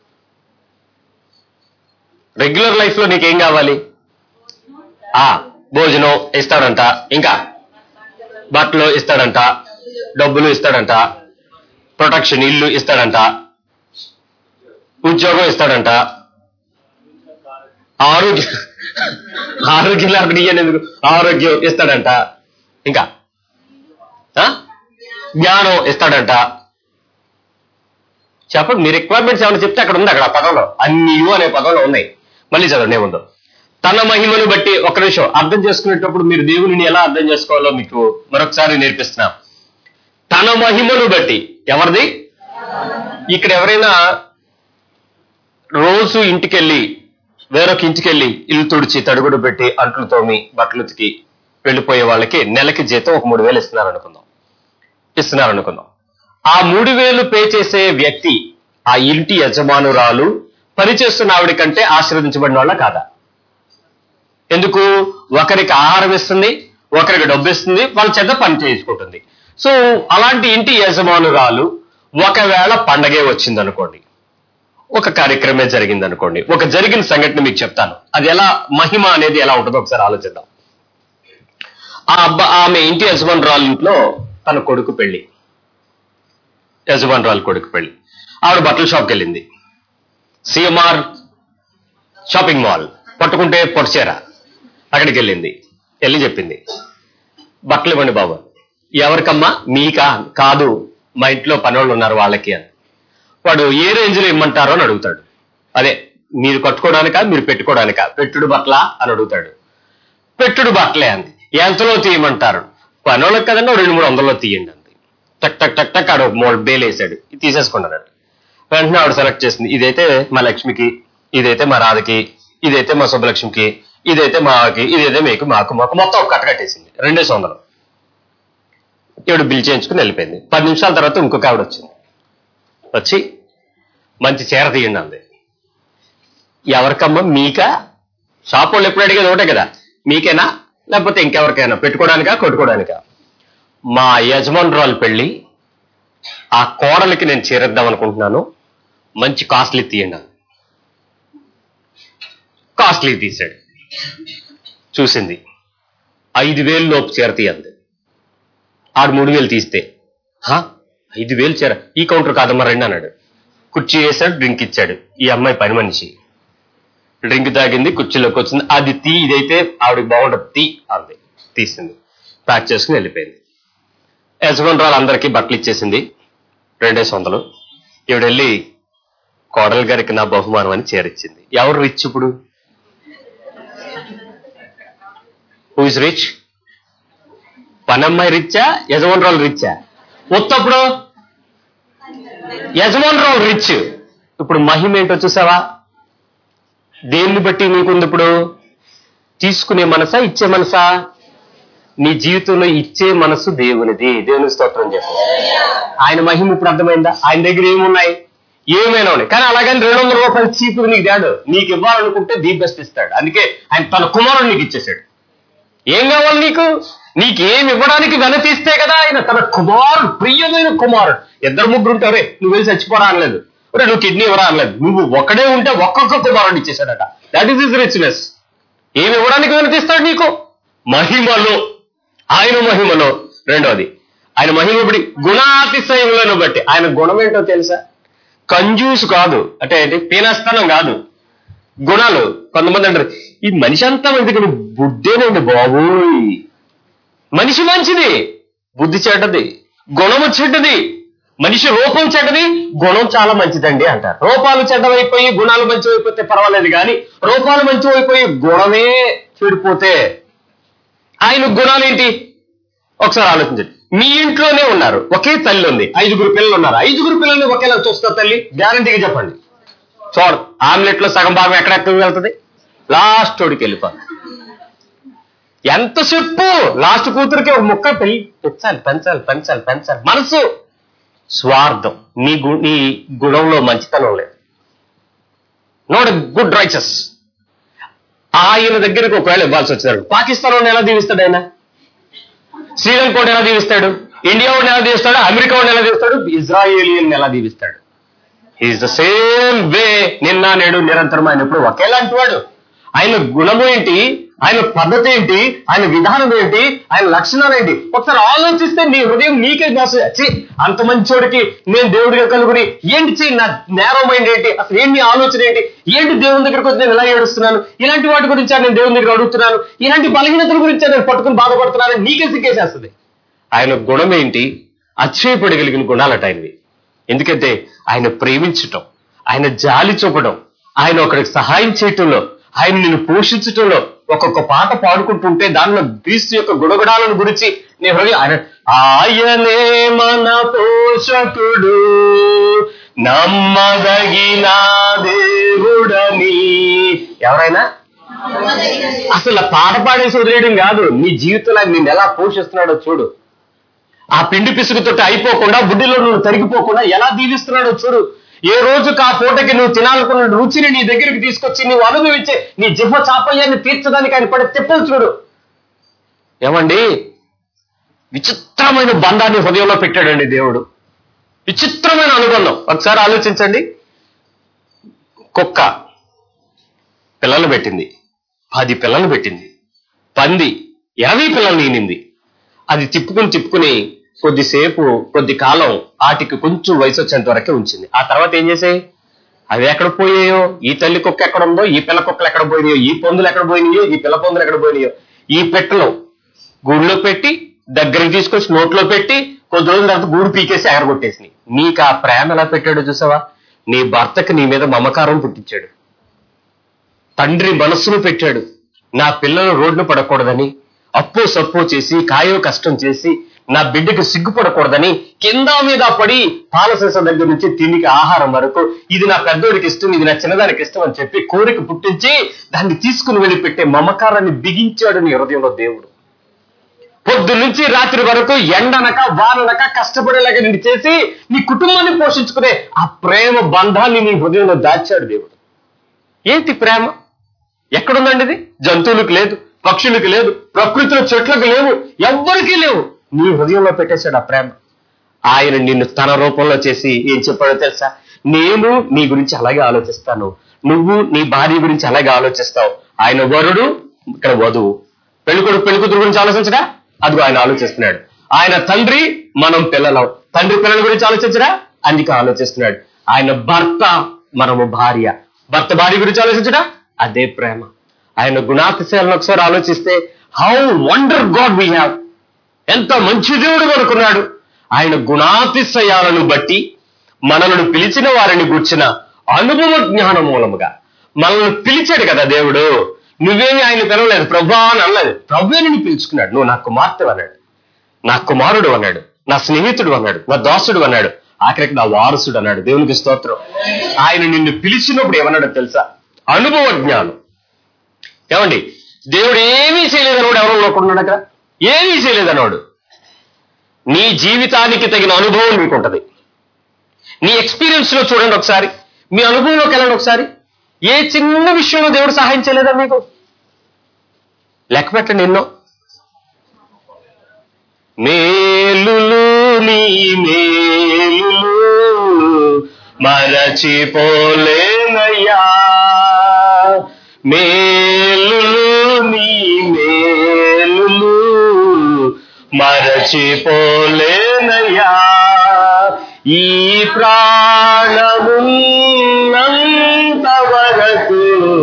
రెగ్యులర్ లైఫ్ లో నీకేం కావాలి ఆ భోజనం ఇస్తాడంట ఇంకా బట్టలు ఇస్తాడంట డబ్బులు ఇస్తాడంట ప్రొటెక్షన్ ఇల్లు ఇస్తాడంట ఉద్యోగం ఇస్తాడంట ఆరోగ్యం ఆరోగ్యం లేకుండా ఇయ్యను ఎందుకు ఆరోగ్యం ఇస్తాడంట ఇంకా ఆ? జ్ఞానం ఇస్తాడంట చెప్పండి మీ రిక్వైర్మెంట్స్ ఏమైనా చెప్తే అక్కడ ఉంది అక్కడ ఆ పదంలో అన్ని అనే పదంలో ఉన్నాయి మళ్ళీ చదవండి ఏముందో తన మహిమను బట్టి ఒక నిమిషం అర్థం చేసుకునేటప్పుడు మీరు దేవునిని ఎలా అర్థం చేసుకోవాలో మీకు మరొకసారి నేర్పిస్తున్నాం తన మహిమను బట్టి ఎవరిది ఇక్కడ ఎవరైనా రోజు ఇంటికెళ్ళి వేరొక ఇంటికెళ్ళి ఇల్లు తుడిచి తడుగుడు పెట్టి అంట్లు తోమి బట్టలు ఉతికి వెళ్ళిపోయే వాళ్ళకి నెలకి జీతం ఒక మూడు వేలు ఇస్తున్నారు అనుకుందాం ఇస్తున్నారు అనుకుందాం ఆ మూడు వేలు పే చేసే వ్యక్తి ఆ ఇంటి యజమానురాలు పనిచేస్తున్న ఆవిడ కంటే ఆశీర్వదించబడిన వాళ్ళ కాదా ఎందుకు ఒకరికి ఆహారం ఇస్తుంది ఒకరికి డబ్బు ఇస్తుంది వాళ్ళ చేత పని చేసుకుంటుంది సో అలాంటి ఇంటి యజమానురాలు ఒకవేళ పండగే వచ్చింది అనుకోండి ఒక కార్యక్రమే జరిగింది అనుకోండి ఒక జరిగిన సంఘటన మీకు చెప్తాను అది ఎలా మహిమ అనేది ఎలా ఉంటుందో ఒకసారి ఆలోచిద్దాం ఆ అబ్బా ఆమె ఇంటి యజమానురాలు ఇంట్లో తన కొడుకు పెళ్లి యజమానురాలు కొడుకు పెళ్లి ఆవిడ బట్టల షాప్కి వెళ్ళింది సిఎంఆర్ షాపింగ్ మాల్ పట్టుకుంటే పొడిచేరా అక్కడికి వెళ్ళింది వెళ్ళి చెప్పింది బట్టలు ఇవ్వండి బాబు ఎవరికమ్మా మీకా కాదు మా ఇంట్లో పనోళ్ళు ఉన్నారు వాళ్ళకి అని వాడు ఏ రేంజ్ లో ఇమ్మంటారో అని అడుగుతాడు అదే మీరు కట్టుకోవడానికా మీరు పెట్టుకోవడానికా పెట్టుడు బట్టలా అని అడుగుతాడు పెట్టుడు బట్టలే అంది ఎంతలో తీయమంటారు పనోళ్ళకి కదండి ఓ రెండు మూడు వందల్లో తీయండి అంది టక్ టక్ టక్ టక్ ఆడు మూడు బేలు వేసాడు ఇది తీసేసుకున్నాడు వెంటనే ఆవిడ సెలెక్ట్ చేసింది ఇదైతే మా లక్ష్మికి ఇదైతే మా రాధకి ఇదైతే మా శుభలక్ష్మికి ఇదైతే మాకి ఇదైతే మీకు మాకు మాకు మొత్తం ఒక కట్ట కట్టేసింది రెండేసి వందలు ఈవిడ బిల్ చేయించుకుని వెళ్ళిపోయింది పది నిమిషాల తర్వాత ఇంకొక ఆవిడ వచ్చింది వచ్చి మంచి చీర తీయండి అంది ఎవరికమ్మా మీకా షాప్ వాళ్ళు ఎప్పుడు అడిగేది ఒకటే కదా మీకేనా లేకపోతే ఇంకెవరికైనా పెట్టుకోవడానికా కొట్టుకోవడానికా మా యజమానురాలు పెళ్లి ఆ కోడలికి నేను చేరేద్దాం అనుకుంటున్నాను మంచి కాస్ట్లీ తీయండి అంది కాస్ట్లీ తీసాడు చూసింది ఐదు వేలు లోపు చీర తీయంది ఆడు మూడు వేలు తీస్తే హా ఐదు వేలు చీర ఈ కౌంటర్ కాదమ్మా రండి అన్నాడు కుర్చీ వేసాడు డ్రింక్ ఇచ్చాడు ఈ అమ్మాయి పని మనిషి డ్రింక్ తాగింది కుర్చీలోకి వచ్చింది అది తీ ఇదైతే ఆవిడకి బాగుంటుంది తీ అంది తీసింది ప్యాక్ చేసుకుని వెళ్ళిపోయింది యజమానురాలు అందరికీ బట్టలు ఇచ్చేసింది రెండేసి వందలు ఈవిడ వెళ్ళి కోడలు గారికి నా బహుమానం అని చేరిచ్చింది ఎవరు రిచ్ ఇప్పుడు హూ ఇస్ రిచ్ పనమ్మాయి రిచ్చా యజమానురాలు రిచ్చా ఉత్తప్పుడు యజమానురాలు రిచ్ ఇప్పుడు మహిమ ఏంటో చూసావా దేన్ని బట్టి నీకుంది ఇప్పుడు తీసుకునే మనసా ఇచ్చే మనసా నీ జీవితంలో ఇచ్చే మనసు దేవునిది దేవుని స్తోత్రం చెప్పు ఆయన మహిమ ఇప్పుడు అర్థమైందా ఆయన దగ్గర ఏమున్నాయి ఏమైనా ఉన్నాయి కానీ అలాగని రెండు వందల రూపాయలు చీపు నీకు దాడు నీకు ఇవ్వాలనుకుంటే ది బెస్ట్ ఇస్తాడు అందుకే ఆయన తన కుమారుడు నీకు ఇచ్చేసాడు ఏం కావాలి నీకు నీకేం ఇవ్వడానికి వెనతీస్తే కదా ఆయన తన కుమారుడు ప్రియమైన కుమారుడు ఇద్దరు ముగ్గురు ఉంటారే నువ్వు వెళ్ళి చచ్చిపోరా అనలేదు ఒరే నువ్వు కిడ్నీ ఇవ్వరా అనలేదు నువ్వు ఒక్కడే ఉంటే ఒక్కొక్క కుమారుడు ఇచ్చేసాడట దట్ ఈస్ ఇస్ రిచ్నెస్ ఏమి ఇవ్వడానికి వెనతీస్తాడు నీకు మహిమలో ఆయన మహిమలో రెండవది ఆయన మహిమ బట్టి గుణాతిశయములను బట్టి ఆయన గుణం ఏంటో తెలుసా కంజూస్ కాదు అంటే ఏంటి పీనస్తనం కాదు గుణాలు కొంతమంది అంటారు ఈ మనిషి అంతా మంచిది బుద్ధేనండి బాబోయ్ మనిషి మంచిది బుద్ధి చెడ్డది గుణము చెడ్డది మనిషి రూపం చెడ్డది గుణం చాలా మంచిదండి అంటారు రూపాలు చెడ్డవైపోయి గుణాలు మంచివైపోతే పర్వాలేదు కానీ రూపాలు మంచివైపోయి గుణమే చెడిపోతే ఆయన గుణాలు ఏంటి ఒకసారి ఆలోచించండి మీ ఇంట్లోనే ఉన్నారు ఒకే తల్లి ఉంది ఐదుగురు పిల్లలు ఉన్నారు ఐదుగురు పిల్లల్ని ఒకేలా చూస్తా తల్లి గ్యారంటీగా చెప్పండి చూడు ఆమ్లెట్ లో సగం భాగం ఎక్కడెక్కడికి వెళ్తుంది లాస్ట్ ఓడికి వెళ్ళిపోతుంది ఎంత చెప్పు లాస్ట్ కూతురికి ఒక ముక్క పెళ్లి పెంచాలి పెంచాలి పెంచాలి పెంచాలి మనసు స్వార్థం నీ గు నీ గుణంలో మంచితనం లేదు నోట్ గుడ్ రైచస్ ఆయన దగ్గరికి ఒకవేళ ఇవ్వాల్సి వచ్చినాడు పాకిస్తాన్ వాడిని ఎలా దీవిస్తాడు ఆయన శ్రీలంక వాడిని ఎలా దీవిస్తాడు ఇండియా వాడిని ఎలా దీవిస్తాడు అమెరికా వాడిని ఎలా దీవిస్తాడు ఇజ్రాయేలియన్ ఎలా దీవిస్తాడు ఈజ్ ద సేమ్ వే నిన్న నేడు నిరంతరం ఆయన ఎప్పుడు ఒకేలాంటి వాడు ఆయన గుణము ఏంటి ఆయన పద్ధతి ఏంటి ఆయన విధానం ఏంటి ఆయన లక్షణాలు ఏంటి ఒకసారి ఆలోచిస్తే నీ హృదయం నీకే మోసం ఛీ, అంత మంచోడికి నేను దేవుడిగా కలుగుని ఏంటి చెయ్యి నా నేరో మైండ్ ఏంటి అసలు ఏంటి నీ ఆలోచన ఏంటి ఏంటి దేవుని దగ్గరికి వచ్చి నేను ఎలా ఏడుస్తున్నాను ఇలాంటి వాటి గురించి నేను దేవుని దగ్గర అడుగుతున్నాను ఇలాంటి బలహీనతల గురించి నేను పట్టుకుని బాధపడుతున్నాను నీకే సిగ్గేసేస్తుంది ఆయన గుణం ఏంటి అచ్చయపడగలిగిన గుణాలట ఆయనవి ఎందుకంటే ఆయన ప్రేమించటం ఆయన జాలి చూపడం ఆయన ఒకరికి సహాయం చేయటంలో ఆయన నిన్ను పోషించటంలో ఒక్కొక్క పాట పాడుకుంటుంటే దానిలో క్రీస్తు యొక్క గుణగుణాలను గురించి నేను హృదయం ఆయన ఆయనే మన పోషకుడు నమ్మదగిన దేవుడని ఎవరైనా అసలు ఆ పాట పాడేసి వదిలేయడం కాదు నీ జీవితంలో ఆయన నిన్ను ఎలా పోషిస్తున్నాడో చూడు ఆ పిండి పిసుగుతోటి అయిపోకుండా బుడ్డిలో నువ్వు తరిగిపోకుండా ఎలా దీవిస్తున్నాడో చూడు ఏ రోజుకి ఆ పూటకి నువ్వు తినాలనుకున్న రుచిని నీ దగ్గరికి తీసుకొచ్చి నువ్వు అనుభవించే నీ జిహ్వ చాపల్యాన్ని తీర్చడానికి ఆయన పడే తిప్పలు చూడు ఏమండి విచిత్రమైన బంధాన్ని హృదయంలో పెట్టాడండి దేవుడు విచిత్రమైన అనుబంధం ఒకసారి ఆలోచించండి కుక్క పిల్లలు పెట్టింది పది పిల్లలు పెట్టింది పంది ఇరవై పిల్లలు ఈనింది అది తిప్పుకుని తిప్పుకుని కొద్దిసేపు కొద్ది కాలం వాటికి కొంచెం వయసు వచ్చేంత వరకే ఉంచింది ఆ తర్వాత ఏం చేసాయి అవి ఎక్కడ పోయాయో ఈ తల్లి కుక్క ఎక్కడ ఉందో ఈ పిల్ల కుక్కలు ఎక్కడ పోయినాయో ఈ పందులు ఎక్కడ పోయినాయో ఈ పిల్ల పందులు ఎక్కడ పోయినాయో ఈ పెట్టలు గూడులో పెట్టి దగ్గరికి తీసుకొచ్చి నోట్లో పెట్టి కొద్ది రోజుల తర్వాత గూడు పీకేసి ఎగరగొట్టేసినాయి నీకు ఆ ప్రేమ ఎలా పెట్టాడో చూసావా నీ భర్తకి నీ మీద మమకారం పుట్టించాడు తండ్రి మనస్సును పెట్టాడు నా పిల్లలు రోడ్డు పడకూడదని అప్పు సప్పు చేసి కాయో కష్టం చేసి నా బిడ్డకు సిగ్గుపడకూడదని కింద మీద పడి పాలసీస దగ్గర నుంచి తిండికి ఆహారం వరకు ఇది నా పెద్దోడికి ఇష్టం ఇది నా చిన్నదానికి ఇష్టం అని చెప్పి కోరిక పుట్టించి దాన్ని తీసుకుని వెళ్ళి పెట్టే మమకారాన్ని బిగించాడు నీ హృదయంలో దేవుడు పొద్దు నుంచి రాత్రి వరకు ఎండనక వాననక కష్టపడేలాగా నిన్ను చేసి నీ కుటుంబాన్ని పోషించుకునే ఆ ప్రేమ బంధాన్ని నీ హృదయంలో దాచాడు దేవుడు ఏంటి ప్రేమ ఎక్కడుందండి ఇది జంతువులకు లేదు పక్షులకు లేదు ప్రకృతిలో చెట్లకు లేవు ఎవ్వరికీ లేవు నీ హృదయంలో పెట్టేశాడు ఆ ప్రేమ ఆయన నిన్ను తన రూపంలో చేసి ఏం చెప్పాడో తెలుసా నేను నీ గురించి అలాగే ఆలోచిస్తాను నువ్వు నీ భార్య గురించి అలాగే ఆలోచిస్తావు ఆయన వరుడు ఇక్కడ వధువు పెళ్ళికొడుకు పెళ్ళికూతురు గురించి ఆలోచించడా అదిగో ఆయన ఆలోచిస్తున్నాడు ఆయన తండ్రి మనం పిల్లలం తండ్రి పిల్లల గురించి ఆలోచించడా అందుకే ఆలోచిస్తున్నాడు ఆయన భర్త మనము భార్య భర్త భార్య గురించి ఆలోచించడా అదే ప్రేమ ఆయన గుణాతిశయాలను ఒకసారి ఆలోచిస్తే how wonder God we have ఎంత మంచి దేవుడు కొనుక్కున్నాడు ఆయన గుణాతిశయాలను బట్టి మనలను పిలిచిన వారిని గూర్చిన అనుభవ జ్ఞానం మూలముగా మనల్ని పిలిచాడు కదా దేవుడు నువ్వేమి ఆయన పిలవలేదు ప్రభా అని అనలేదు ప్రభువే నిన్ను పిలుచుకున్నాడు నువ్వు నా కుమార్తె అన్నాడు నా కుమారుడు అన్నాడు నా స్నేహితుడు అన్నాడు నా దోస్తుడు అన్నాడు ఆఖరికి నా వారసుడు అన్నాడు దేవునికి స్తోత్రం ఆయన నిన్ను పిలిచినప్పుడు ఏమన్నాడో తెలుసా అనుభవ జ్ఞానం ఏమండి దేవుడు ఏమీ చేయలేదన్నాడు ఎవరు అనుకుంటున్నాడు అక్కడ ఏమీ చేయలేదన్నాడు నీ జీవితానికి తగిన అనుభవం నీకుంటది నీ ఎక్స్పీరియన్స్ లో చూడండి ఒకసారి మీ అనుభవంలోకి వెళ్ళండి ఒకసారి ఏ చిన్న విషయంలో దేవుడు సహాయం చేయలేదా మీకు లెక్క పెట్టండి ఎన్నో మేలులు నీ మేలులు మరచిపోలేనయ్యా మేలులు నీ మేలులు మరచిపోలేనయ్యా ఈ ప్రాణమున్నంత వరకు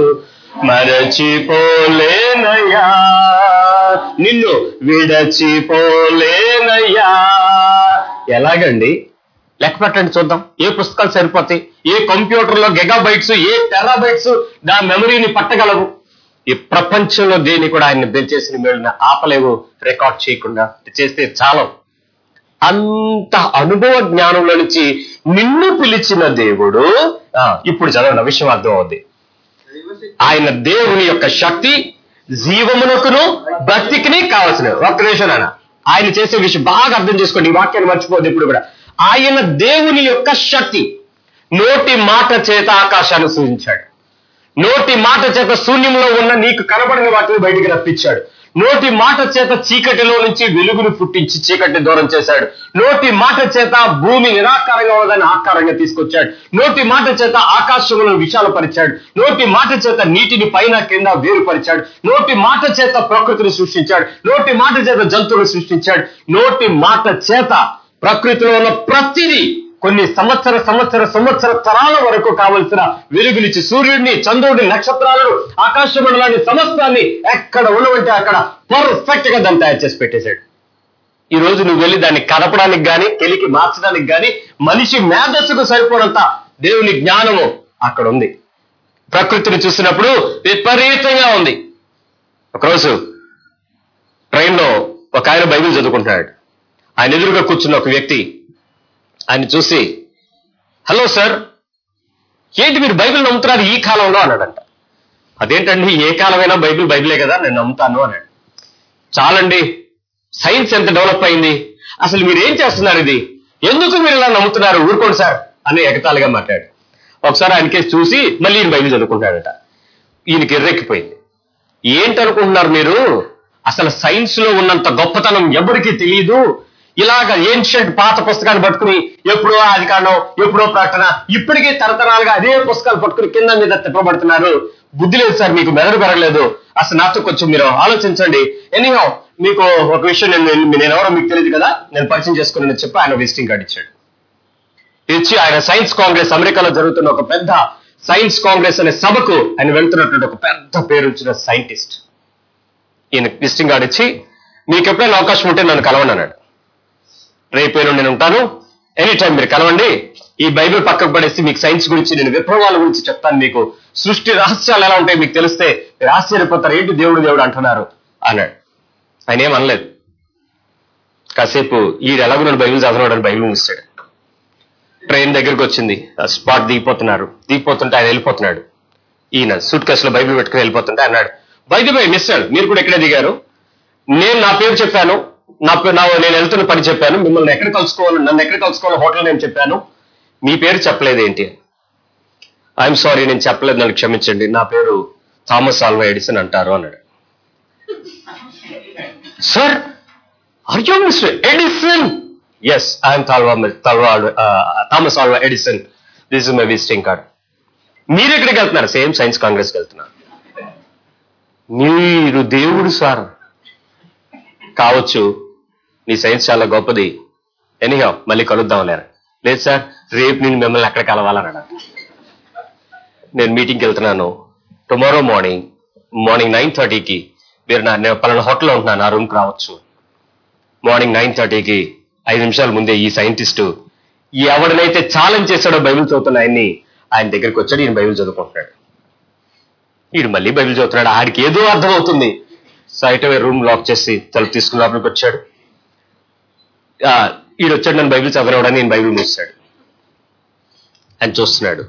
మరచిపోలేనయ్యా నిన్ను విడచిపోలేనయ్యా ఎలాగండి లెక్క పెట్టండి చూద్దాం ఏ పుస్తకాలు సరిపోతాయి ఏ కంప్యూటర్లో గెగాబైట్స్ ఏ టెరాబైట్స్ నా మెమరీని పట్టగలవు ఈ ప్రపంచంలో దేని కూడా ఆయన దయచేసిన మేలుని ఆపలేవు రికార్డ్ చేయకుండా చేస్తే చాలం అంత అనుభవ జ్ఞానంలో నుంచి నిన్ను పిలిచిన దేవుడు ఆ, ఇప్పుడు చదవండి ఆ విషయం అర్థం అవుద్ది ఆయన దేవుని యొక్క శక్తి జీవమునకును భక్తికిని కావాల్సిన ఒక్క నిమిషం నాన్న ఆయన చేసే విషయం బాగా అర్థం చేసుకోండి ఈ వాక్యాన్ని మర్చిపోద్ది ఇప్పుడు కూడా ఆయన దేవుని యొక్క శక్తి నోటి మాట చేత ఆకాశాన్ని సూచించాడు నోటి మాట చేత శూన్యంలో ఉన్న నీకు కనబడిన వాటిని బయటికి రప్పించాడు నోటి మాట చేత చీకటిలో నుంచి వెలుగును పుట్టించి చీకటిని దూరం చేశాడు నోటి మాట చేత భూమి నిరాకారంగా ఉన్నదాన్ని ఆకారంగా తీసుకొచ్చాడు నోటి మాట చేత ఆకాశములను విశాలపరిచాడు నోటి మాట చేత నీటిని పైన కింద వేరుపరిచాడు నోటి మాట చేత ప్రకృతిని సృష్టించాడు నోటి మాట చేత జంతువులను సృష్టించాడు నోటి మాట చేత ప్రకృతిలో ఉన్న ప్రతిదీ కొన్ని సంవత్సర సంవత్సర సంవత్సర తరాల వరకు కావలసిన వెలుగునిచ్చి సూర్యుడిని చంద్రుడిని నక్షత్రాలను ఆకాశ మండలాన్ని సమస్తాన్ని ఎక్కడ ఉన్నవంటే అక్కడ పర్ఫెక్ట్ గా దాన్ని తయారు చేసి పెట్టేశాడు ఈ రోజు నువ్వు వెళ్ళి దాన్ని కదపడానికి గాని కెలికి మార్చడానికి గాని మనిషి మేధస్సుకు సరిపోనంత దేవుని జ్ఞానము అక్కడ ఉంది ప్రకృతిని చూసినప్పుడు విపరీతంగా ఉంది ఒకరోజు ట్రైన్లో ఒక ఆయన బైబిల్ చదువుకుంటున్నాడు ఆయన ఎదురుగా కూర్చున్న ఒక వ్యక్తి ఆయన చూసి హలో సార్ ఏంటి మీరు బైబిల్ నమ్ముతున్నారు ఈ కాలంలో అన్నాడంట అదేంటండి ఏ కాలమైనా బైబిల్ బైబిలే కదా నేను నమ్ముతాను అన్నాడు చాలండి సైన్స్ ఎంత డెవలప్ అయింది అసలు మీరు ఏం చేస్తున్నారు ఇది ఎందుకు మీరు ఇలా నమ్ముతున్నారు ఊరుకోండి సార్ అని ఎగతాళిగా మాట్లాడు ఒకసారి ఆయన కేసు చూసి మళ్ళీ ఈయన బైబిల్ చదువుకుంటాడట ఈయనకి ఎర్రెక్కిపోయింది ఏంటనుకుంటున్నారు మీరు అసలు సైన్స్ లో ఉన్నంత గొప్పతనం ఎవరికి తెలియదు ఇలాగ ఏన్షియంట్ పాత పుస్తకాన్ని పట్టుకుని ఎప్పుడో ఆది కాండం ఎప్పుడో ప్రకటన ఇప్పటికీ తరతరాలుగా అదే పుస్తకాలు పట్టుకుని కింద మీద తిప్పబడుతున్నారు బుద్ధి లేదు సార్ మీకు మెదడు పెరగలేదు అసలు నాతో కొంచెం మీరు ఆలోచించండి ఎనీహౌ మీకు ఒక విషయం నేను నేను ఎవరో మీకు తెలియదు కదా నేను పరిచయం చేసుకుని చెప్పి ఆయన విజిటింగ్ కార్డు ఇచ్చాడు ఇచ్చి ఆయన సైన్స్ కాంగ్రెస్ అమెరికాలో జరుగుతున్న ఒక పెద్ద సైన్స్ కాంగ్రెస్ అనే సభకు ఆయన వెళ్తున్నటువంటి ఒక పెద్ద పేరు వచ్చిన సైంటిస్ట్ ఈయన విజిటింగ్ కార్డు ఇచ్చి మీకు ఎప్పుడైనా అవకాశం ఉంటే నన్ను కలవండి అన్నాడు రేపేను నేను ఉంటాను ఎనీ టైం మీరు కలవండి ఈ బైబిల్ పక్కకు పడేసి మీకు సైన్స్ గురించి నేను విప్లవాల గురించి చెప్తాను మీకు సృష్టి రహస్యాలు ఎలా ఉంటాయి మీకు తెలిస్తే మీరు ఆశ్చర్యపోతారు ఏంటి దేవుడు దేవుడు అంటున్నారు అన్నాడు ఆయన ఏం అనలేదు కాసేపు ఈ ఎలాగో నన్ను బైబిల్ చదవడం అని బైబిల్ మూసాడు ట్రైన్ దగ్గరికి వచ్చింది ఆ స్పాట్ దిగిపోతున్నారు దిగిపోతుంటే ఆయన వెళ్ళిపోతున్నాడు ఈయన సూట్ కేసులో బైబిల్ పెట్టుకుని వెళ్ళిపోతుంటే అన్నాడు బైది బై మిస్టర్ మీరు కూడా ఎక్కడే దిగారు నేను నా పేరు చెప్పాను నా పేరు నా నేను వెళ్తున్న పని చెప్పాను మిమ్మల్ని ఎక్కడ కలుసుకోవాలి నన్ను ఎక్కడ కలుసుకోవాలి హోటల్ నేను చెప్పాను మీ పేరు చెప్పలేదు ఏంటి ఐఎమ్ సారీ నేను చెప్పలేదు నన్ను క్షమించండి నా పేరు థామస్ ఆల్వా ఎడిసన్ అంటారు అన్నాడు sir are you mister Edison yes I'm తాల్వా తాల్వా Thomas Alva Edison this is my visiting card మీరు ఎక్కడికి వెళ్తున్నారు సేమ్ సైన్స్ కాంగ్రెస్కి వెళ్తున్నారు మీరు దేవుడు సార్ కావచ్చు నీ సైన్స్ చాలా గొప్పది ఎనీహా మళ్ళీ కలుద్దాం లేరు లేదు సార్ రేపు నేను మిమ్మల్ని ఎక్కడ కలవాలన్నాడు నేను మీటింగ్కి వెళ్తున్నాను టుమారో మార్నింగ్ మార్నింగ్ నైన్ థర్టీకి మీరు నా నేను పలానా హోటల్లో ఉంటున్నాను నా రూమ్కి రావచ్చు మార్నింగ్ నైన్ థర్టీకి ఐదు నిమిషాల ముందే ఈ సైంటిస్టు ఎవడనైతే ఛాలెంజ్ చేశాడో బైబిల్ చదువుతున్న ఆయన్ని ఆయన దగ్గరికి వచ్చాడు ఈయన బైబిల్ చదువుకుంటున్నాడు ఈడు మళ్ళీ బైబిల్ చదువుతున్నాడు ఆడికి ఏదో అర్థం అవుతుంది సైట్ అవే రూమ్ లాక్ చేసి తలుపు తీసుకుని లోపలికి వచ్చాడు ఆ, ఈడు వచ్చాడు నన్ను బైబిల్ చదవడానికి నేను బైబిల్ మూసాడు ఆయన చూస్తున్నాడు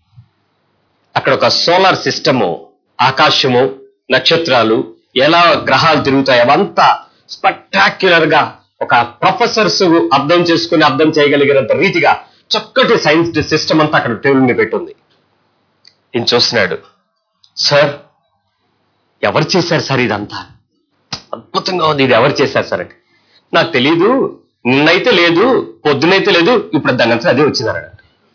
అక్కడ ఒక సోలార్ సిస్టము ఆకాశము నక్షత్రాలు ఎలా గ్రహాలు తిరుగుతాయి అవంతా స్పెక్టాక్యులర్ గా ఒక ప్రొఫెసర్స్ అర్థం చేసుకుని అర్థం చేయగలిగినంత రీతిగా చక్కటి సైన్స్ సిస్టమ్ అంతా అక్కడ టేబుల్ మీద పెట్టుంది ఈయన చూస్తున్నాడు సార్ ఎవరు చేశారు సార్ ఇదంతా అద్భుతంగా ఉంది ఇది ఎవరు చేశారు సార్ అంటే నాకు తెలియదు నిన్నైతే లేదు పొద్దునైతే లేదు ఇప్పుడు దాని అదే వచ్చిందన్నాడు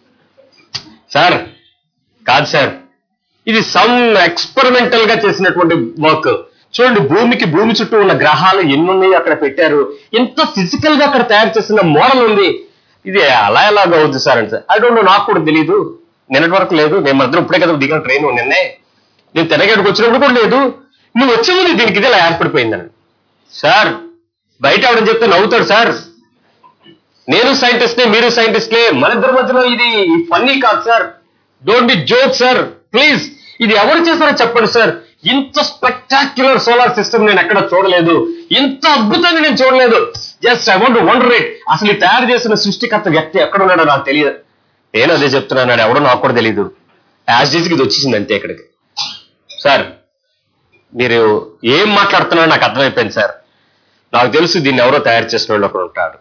సార్ కాదు సార్ ఇది సమ్ ఎక్స్పెరిమెంటల్ గా చేసినటువంటి వర్క్ చూడండి భూమికి భూమి చుట్టూ ఉన్న గ్రహాలు ఎన్ని ఉన్నాయి అక్కడ పెట్టారు ఎంత ఫిజికల్ గా అక్కడ తయారు చేసిన మోడల్ ఉంది ఇది అలా ఎలాగ అవుద్ది సార్ అంటే ఐ డోంట్ నో నాకు కూడా తెలియదు నిన్నటి వరకు లేదు నేను మధ్యలో ఇప్పుడే కదా దిగిన ట్రైన్ నిన్నే నేను తెరగడికి వచ్చినప్పుడు కూడా లేదు నువ్వు వచ్చే ముందు దీనికి ఇది ఇలా ఏర్పడిపోయిందని సార్ బయట ఆవిడని చెప్తే నవ్వుతాడు సార్ నేను సైంటిస్ట్నే మీరు సైంటిస్ట్లే మన ఇద్దరి మధ్యలో ఇది ఫన్నీ కాదు sir don't be joke sir please ఇది ఎవరు చేశారో చెప్పండి సార్ ఇంత స్పెక్టాక్యులర్ సోలార్ సిస్టమ్ నేను ఎక్కడ చూడలేదు ఇంత అద్భుతంగా నేను చూడలేదు just I want wonder it అసలు ఈ తయారు చేసిన సృష్టికర్త వ్యక్తి ఎక్కడ ఉన్నాడో నాకు తెలియదు నేను అదే చెప్తున్నాను ఎవడో నాకు కూడా తెలియదు యాజ్ డీస్కి ఇది వచ్చేసింది అంతే ఇక్కడికి సార్ మీరు ఏం మాట్లాడుతున్నారో నాకు అర్థమైపోయింది సార్ నాకు తెలుసు దీన్ని ఎవరో తయారు చేసిన వాళ్ళు ఒకడు ఉంటాడు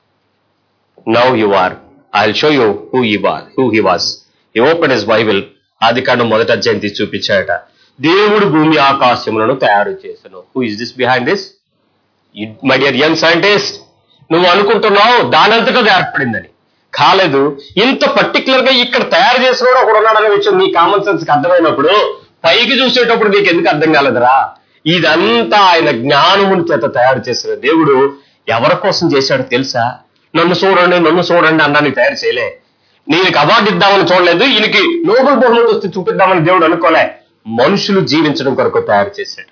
now you are I show you who you are who he was ఈ ఓపెన్ ఇస్ బైబిల్ ఆది కాండం మొదట అధ్యాయం తీసి చూపించాడట దేవుడు భూమి ఆకాశములను తయారు చేసను who is this behind this my dear young scientist నువ్వు అనుకుంటున్నావు దానంతటా అది ఏర్పడిందని కాలేదు ఇంత పర్టికులర్ గా ఇక్కడ తయారు చేసిన వాడు ఒకడు ఉన్నాడనే విషయం నీ కామన్ సెన్స్ కి అర్థమైనప్పుడు పైకి చూసేటప్పుడు నీకు ఎందుకు అర్థం కాలేదురా ఇదంతా ఆయన జ్ఞానముని చేత తయారు చేసిన దేవుడు ఎవరి కోసం చేశాడో తెలుసా నన్ను చూడండి నన్ను చూడండి అన్నాన్ని తయారు చేయలే నీకు అవార్డు ఇద్దామని చూడలేదు ఈయనకి నోబెల్ బహుమతి వస్తే చూపిద్దామని దేవుడు అనుకోలే మనుషులు జీవించడం కొరకు తయారు చేశాడు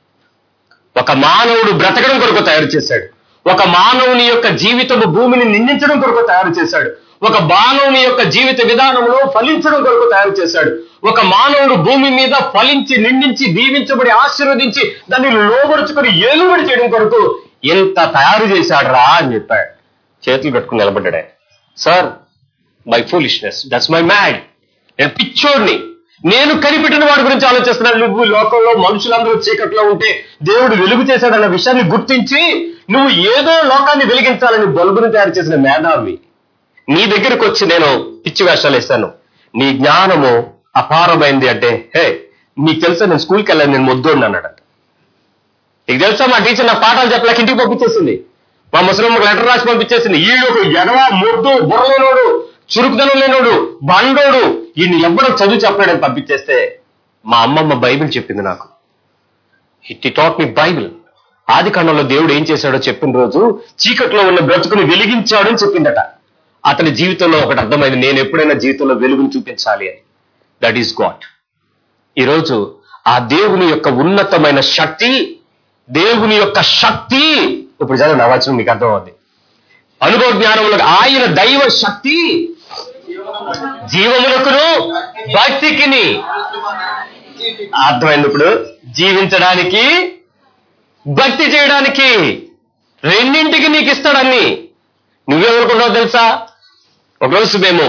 ఒక మానవుడు బ్రతకడం కొరకు తయారు చేశాడు ఒక మానవుని యొక్క జీవితము భూమిని నిందించడం కొరకు తయారు చేశాడు ఒక మానవుని యొక్క జీవిత విధానంలో ఫలించడం కొరకు తయారు చేశాడు ఒక మానవుడు భూమి మీద ఫలించి నిందించి దీవించబడి ఆశీర్వదించి దాన్ని లోబరుచుకొని ఏలుబడి చేయడం కొరకు ఎంత తయారు చేశాడు రా అని చెప్పాడు చేతులు కట్టుకుని నిలబడ్డాడే sir my foolishness that's my mad నేను పిచ్చోడిని నేను కనిపెట్టిన వాడి గురించి ఆలోచిస్తున్నాను నువ్వు లోకంలో మనుషులందరూ చీకట్లో ఉంటే దేవుడు వెలుగు చేశాడన్న విషయాన్ని గుర్తించి నువ్వు ఏదో లోకాన్ని వెలిగించాలని బల్బుని తయారు చేసిన మేధావి నీ దగ్గరకు వచ్చి నేను పిచ్చి వేషాలు వేస్తాను నీ జ్ఞానము అపారమైంది అంటే హే నీకు తెలుసా నేను స్కూల్కి వెళ్ళాను నేను మొద్దు అన్నాడు నీకు తెలుసా మా టీచర్ నా పాఠాలు చెప్పలేక ఇంటికి పంపించేసింది మా ముసలమ్మకు లెటర్ రాసి పంపించేసింది ఈడు ఒక ఎడవ మొద్దు బుర్రలేనోడు చురుకుదనం లేనోడు బండోడు ఈయన్ని ఎవ్వడం చదువు చెప్పలేడని పంపించేస్తే మా అమ్మమ్మ బైబిల్ చెప్పింది నాకు ఇట్ టాట్ మీ బైబిల్ ఆది కాండంలో దేవుడు ఏం చేశాడో చెప్పిన రోజు చీకట్లో ఉన్న బ్రతుకుని వెలిగించాడు అని చెప్పిందట అతని జీవితంలో ఒకటి అర్థమైంది నేను ఎప్పుడైనా జీవితంలో వెలుగును చూపించాలి అని దట్ ఈస్ గాడ్ ఈరోజు ఆ దేవుని యొక్క ఉన్నతమైన శక్తి దేవుని యొక్క శక్తి ఇప్పుడు చదివిన వచనం మీకు అర్థమవుతుంది అనుభవ జ్ఞానములకు ఆయన దైవ శక్తి జీవములకును భక్తికిని అర్థమైంది ఇప్పుడు జీవించడానికి భక్తి చేయడానికి రెండింటికి నీకు ఇస్తాడన్ని నువ్వేమనుకుంటావు తెలుసా ఒకరోజు మేము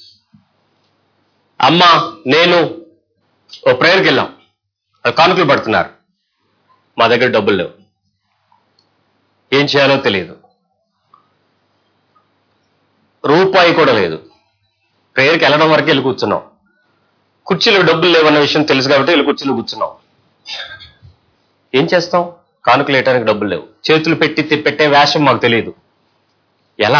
అమ్మ నేను ఓ ప్రేయర్కి వెళ్ళాం అది కానుకలు పడుతున్నారు మా దగ్గర డబ్బులు లేవు ఏం చేయాలో తెలియదు రూపాయి కూడా లేదు ప్రేయర్కి వెళ్ళడం వరకు వెళ్ళి కూర్చున్నాం కుర్చీలో డబ్బులు లేవన్న విషయం తెలుసు కాబట్టి వెళ్ళి కుర్చీలో కూర్చున్నాం ఏం చేస్తాం కానుకలు వేయడానికి డబ్బులు లేవు చేతులు పెట్టి తి- పెట్టే వేషం మాకు తెలియదు ఎలా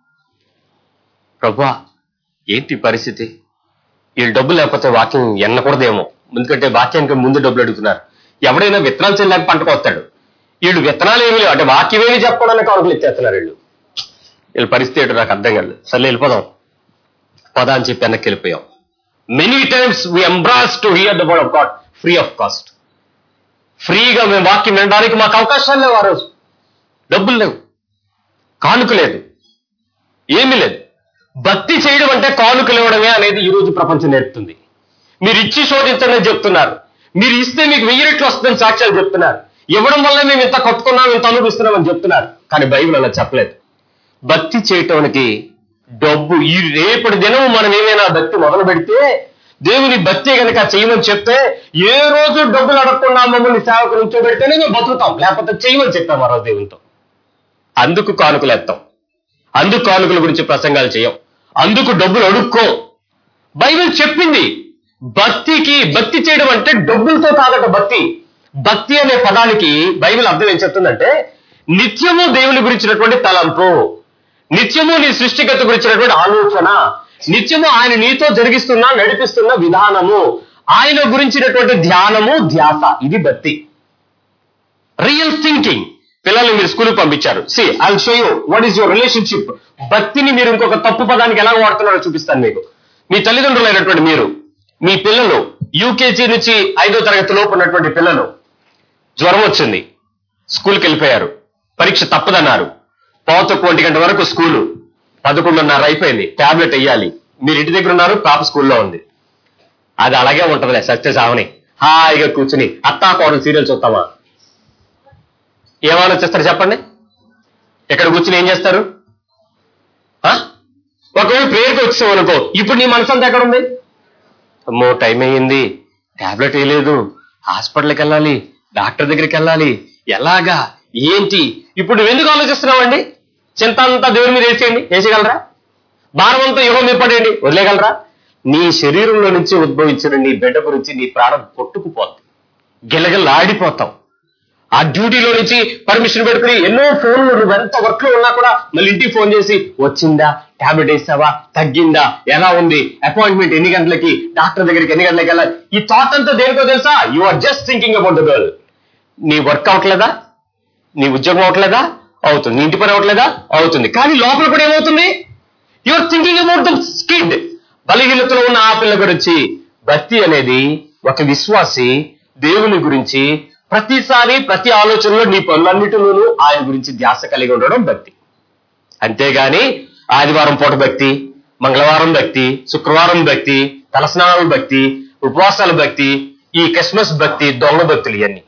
ప్రభా ఏంటి పరిస్థితి వీళ్ళు డబ్బులు లేకపోతే వాక్యం ఎన్నకూడదేమో ఎందుకంటే వాక్యానికి ముందు డబ్బులు అడుగుతున్నారు ఎవడైనా విత్తనాలు చెల్లాక పంటకు వస్తాడు వీళ్ళు విత్తనాలు ఏమి లేవు అంటే వాక్యమేమి చెప్పడానికి కానుకలు ఇచ్చేస్తున్నారు వీళ్ళు వీళ్ళ పరిస్థితి ఏంటో నాకు అర్థం కాలేదు సరే వెళ్ళిపోదాం పద అని చెప్పి వెనక్కి వెళ్ళిపోయాం many times we embrace to hear the word of God free of cost ఫ్రీగా మేము వాక్యం వినడానికి మాకు అవకాశాలు లేవు ఆ రోజు డబ్బులు లేవు కానుక లేదు ఏమీ లేదు భక్తి చేయడం అంటే కానుకలు ఇవ్వడమే అనేది ఈ రోజు ప్రపంచం నేర్పుతుంది మీరు ఇచ్చి శోధించండి అని చెప్తున్నారు మీరు ఇస్తే మీకు వెయ్యి రెట్లు వస్తుందని సాక్ష్యాలు చెప్తున్నారు ఇవ్వడం వల్ల మేము ఇంత కట్టుకున్నాం ఇంత అనుభవిస్తున్నాం అని చెప్తున్నారు కానీ బైబిల్ అలా చెప్పలేదు భక్తి చేయటానికి డబ్బు ఈ రేపటి దినం మనం ఏమైనా భక్తి మొదలు పెడితే దేవుని భక్తి కనుక చేయమని చెప్తే ఏ రోజు డబ్బులు అడగకుండా మమ్మల్ని సేవకు నుంచోబెడితేనే మేము బతుకుతాం లేకపోతే చేయమని చెప్పాం ఆ రోజు దేవునితో అందుకు కానుకలు ఎత్తాం అందుకు కానుకల గురించి ప్రసంగాలు చేయం అందుకు డబ్బులు అడుక్కో బైబిల్ చెప్పింది భక్తికి భక్తి చేయడం అంటే డబ్బులతో కాదట భక్తి భక్తి అనే పదానికి బైబిల్ అర్థం ఏం చెప్తుందంటే నిత్యము దేవుని గురించినటువంటి తలంపు నిత్యము నీ సృష్టిగత గురించినటువంటి ఆలోచన నిత్యము ఆయన నీతో జరిగిస్తున్న నడిపిస్తున్న విధానము ఆయన గురించినటువంటి ధ్యానము ధ్యాస ఇది భక్తి రియల్ థింకింగ్ పిల్లల్ని మీరు స్కూల్కి పంపించారు see I show you what is your relationship భక్తిని మీరు ఇంకొక తప్పు పదానికి ఎలా వాడుతున్నారో చూపిస్తాను మీకు మీ తల్లిదండ్రులైనటువంటి మీరు మీ పిల్లలు యూకేజీ నుంచి ఐదో తరగతి లోపు ఉన్నటువంటి పిల్లలు జ్వరం వచ్చింది స్కూల్కి వెళ్ళిపోయారు పరీక్ష తప్పదన్నారు పోత ఒంటి గంట వరకు స్కూలు పదకొండున్నర అయిపోయింది టాబ్లెట్ వేయాలి మీరు ఇంటి దగ్గర ఉన్నారు పాప స్కూల్లో ఉంది అది అలాగే ఉంటదిలే సత్య సావని హాయిగా కూర్చుని అత్తా కోడలు సీరియల్ చూస్తామా ఏమాలోచిస్తారు చెప్పండి ఇక్కడ కూర్చుని ఏం చేస్తారు ఆ? ఒకవేళ ప్రేయర్కి వచ్చావు అనుకో ఇప్పుడు నీ మనసు అంతా ఎక్కడ ఉంది అమ్మో టైం అయ్యింది టాబ్లెట్ వేయలేదు హాస్పిటల్కి వెళ్ళాలి డాక్టర్ దగ్గరికి వెళ్ళాలి ఎలాగా ఏంటి ఇప్పుడు నువ్వు ఎందుకు ఆలోచిస్తున్నావండి చింత అంతా దేవుని మీద వేసేయండి వేసేయగలరా భారం అంతా యుగం మీద పడేయండి వదిలేయగలరా నీ శరీరంలో నుంచి ఉద్భవించిన నీ బిడ్డ గురించి నీ ప్రాణం కొట్టుకుపోతుంది గిలగిల్లాడిపోతావు ఆ డ్యూటీలో నుంచి పర్మిషన్ పెట్టుకుని ఎన్నో ఫోన్లు నువ్వు ఎంత వర్క్ లో ఉన్నా కూడా మళ్ళీ ఇంటికి ఫోన్ చేసి వచ్చిందా టాబ్లెట్ వేసావా తగ్గిందా ఎలా ఉంది అపాయింట్మెంట్ ఎన్ని గంటలకి డాక్టర్ దగ్గరికి ఎన్ని గంటలకి వెళ్ళాలి ఈ థాట్ అంతా దేనికో తెలుసా you are just thinking about the girl నీ వర్క్ అవట్లేదా నీ ఉద్యోగం అవట్లేదా అవుతుంది నీ ఇంటి పని అవట్లేదా అవుతుంది కానీ లోపల కూడా ఏమవుతుంది your thinking about the skid బలహీనతలో ఉన్న ఆ పిల్ల గురించి భక్తి అనేది ఒక విశ్వాసి దేవుని గురించి ప్రతిసారి ప్రతి ఆలోచనలో నీ పనులన్నిటిలోనూ ఆయన గురించి ధ్యాస కలిగి ఉండడం భక్తి అంతేగాని ఆదివారం పూట భక్తి మంగళవారం భక్తి శుక్రవారం భక్తి తలస్నానాల భక్తి ఉపవాసాల భక్తి ఈ క్రిస్మస్ భక్తి దొంగ భక్తులు ఇవన్నీ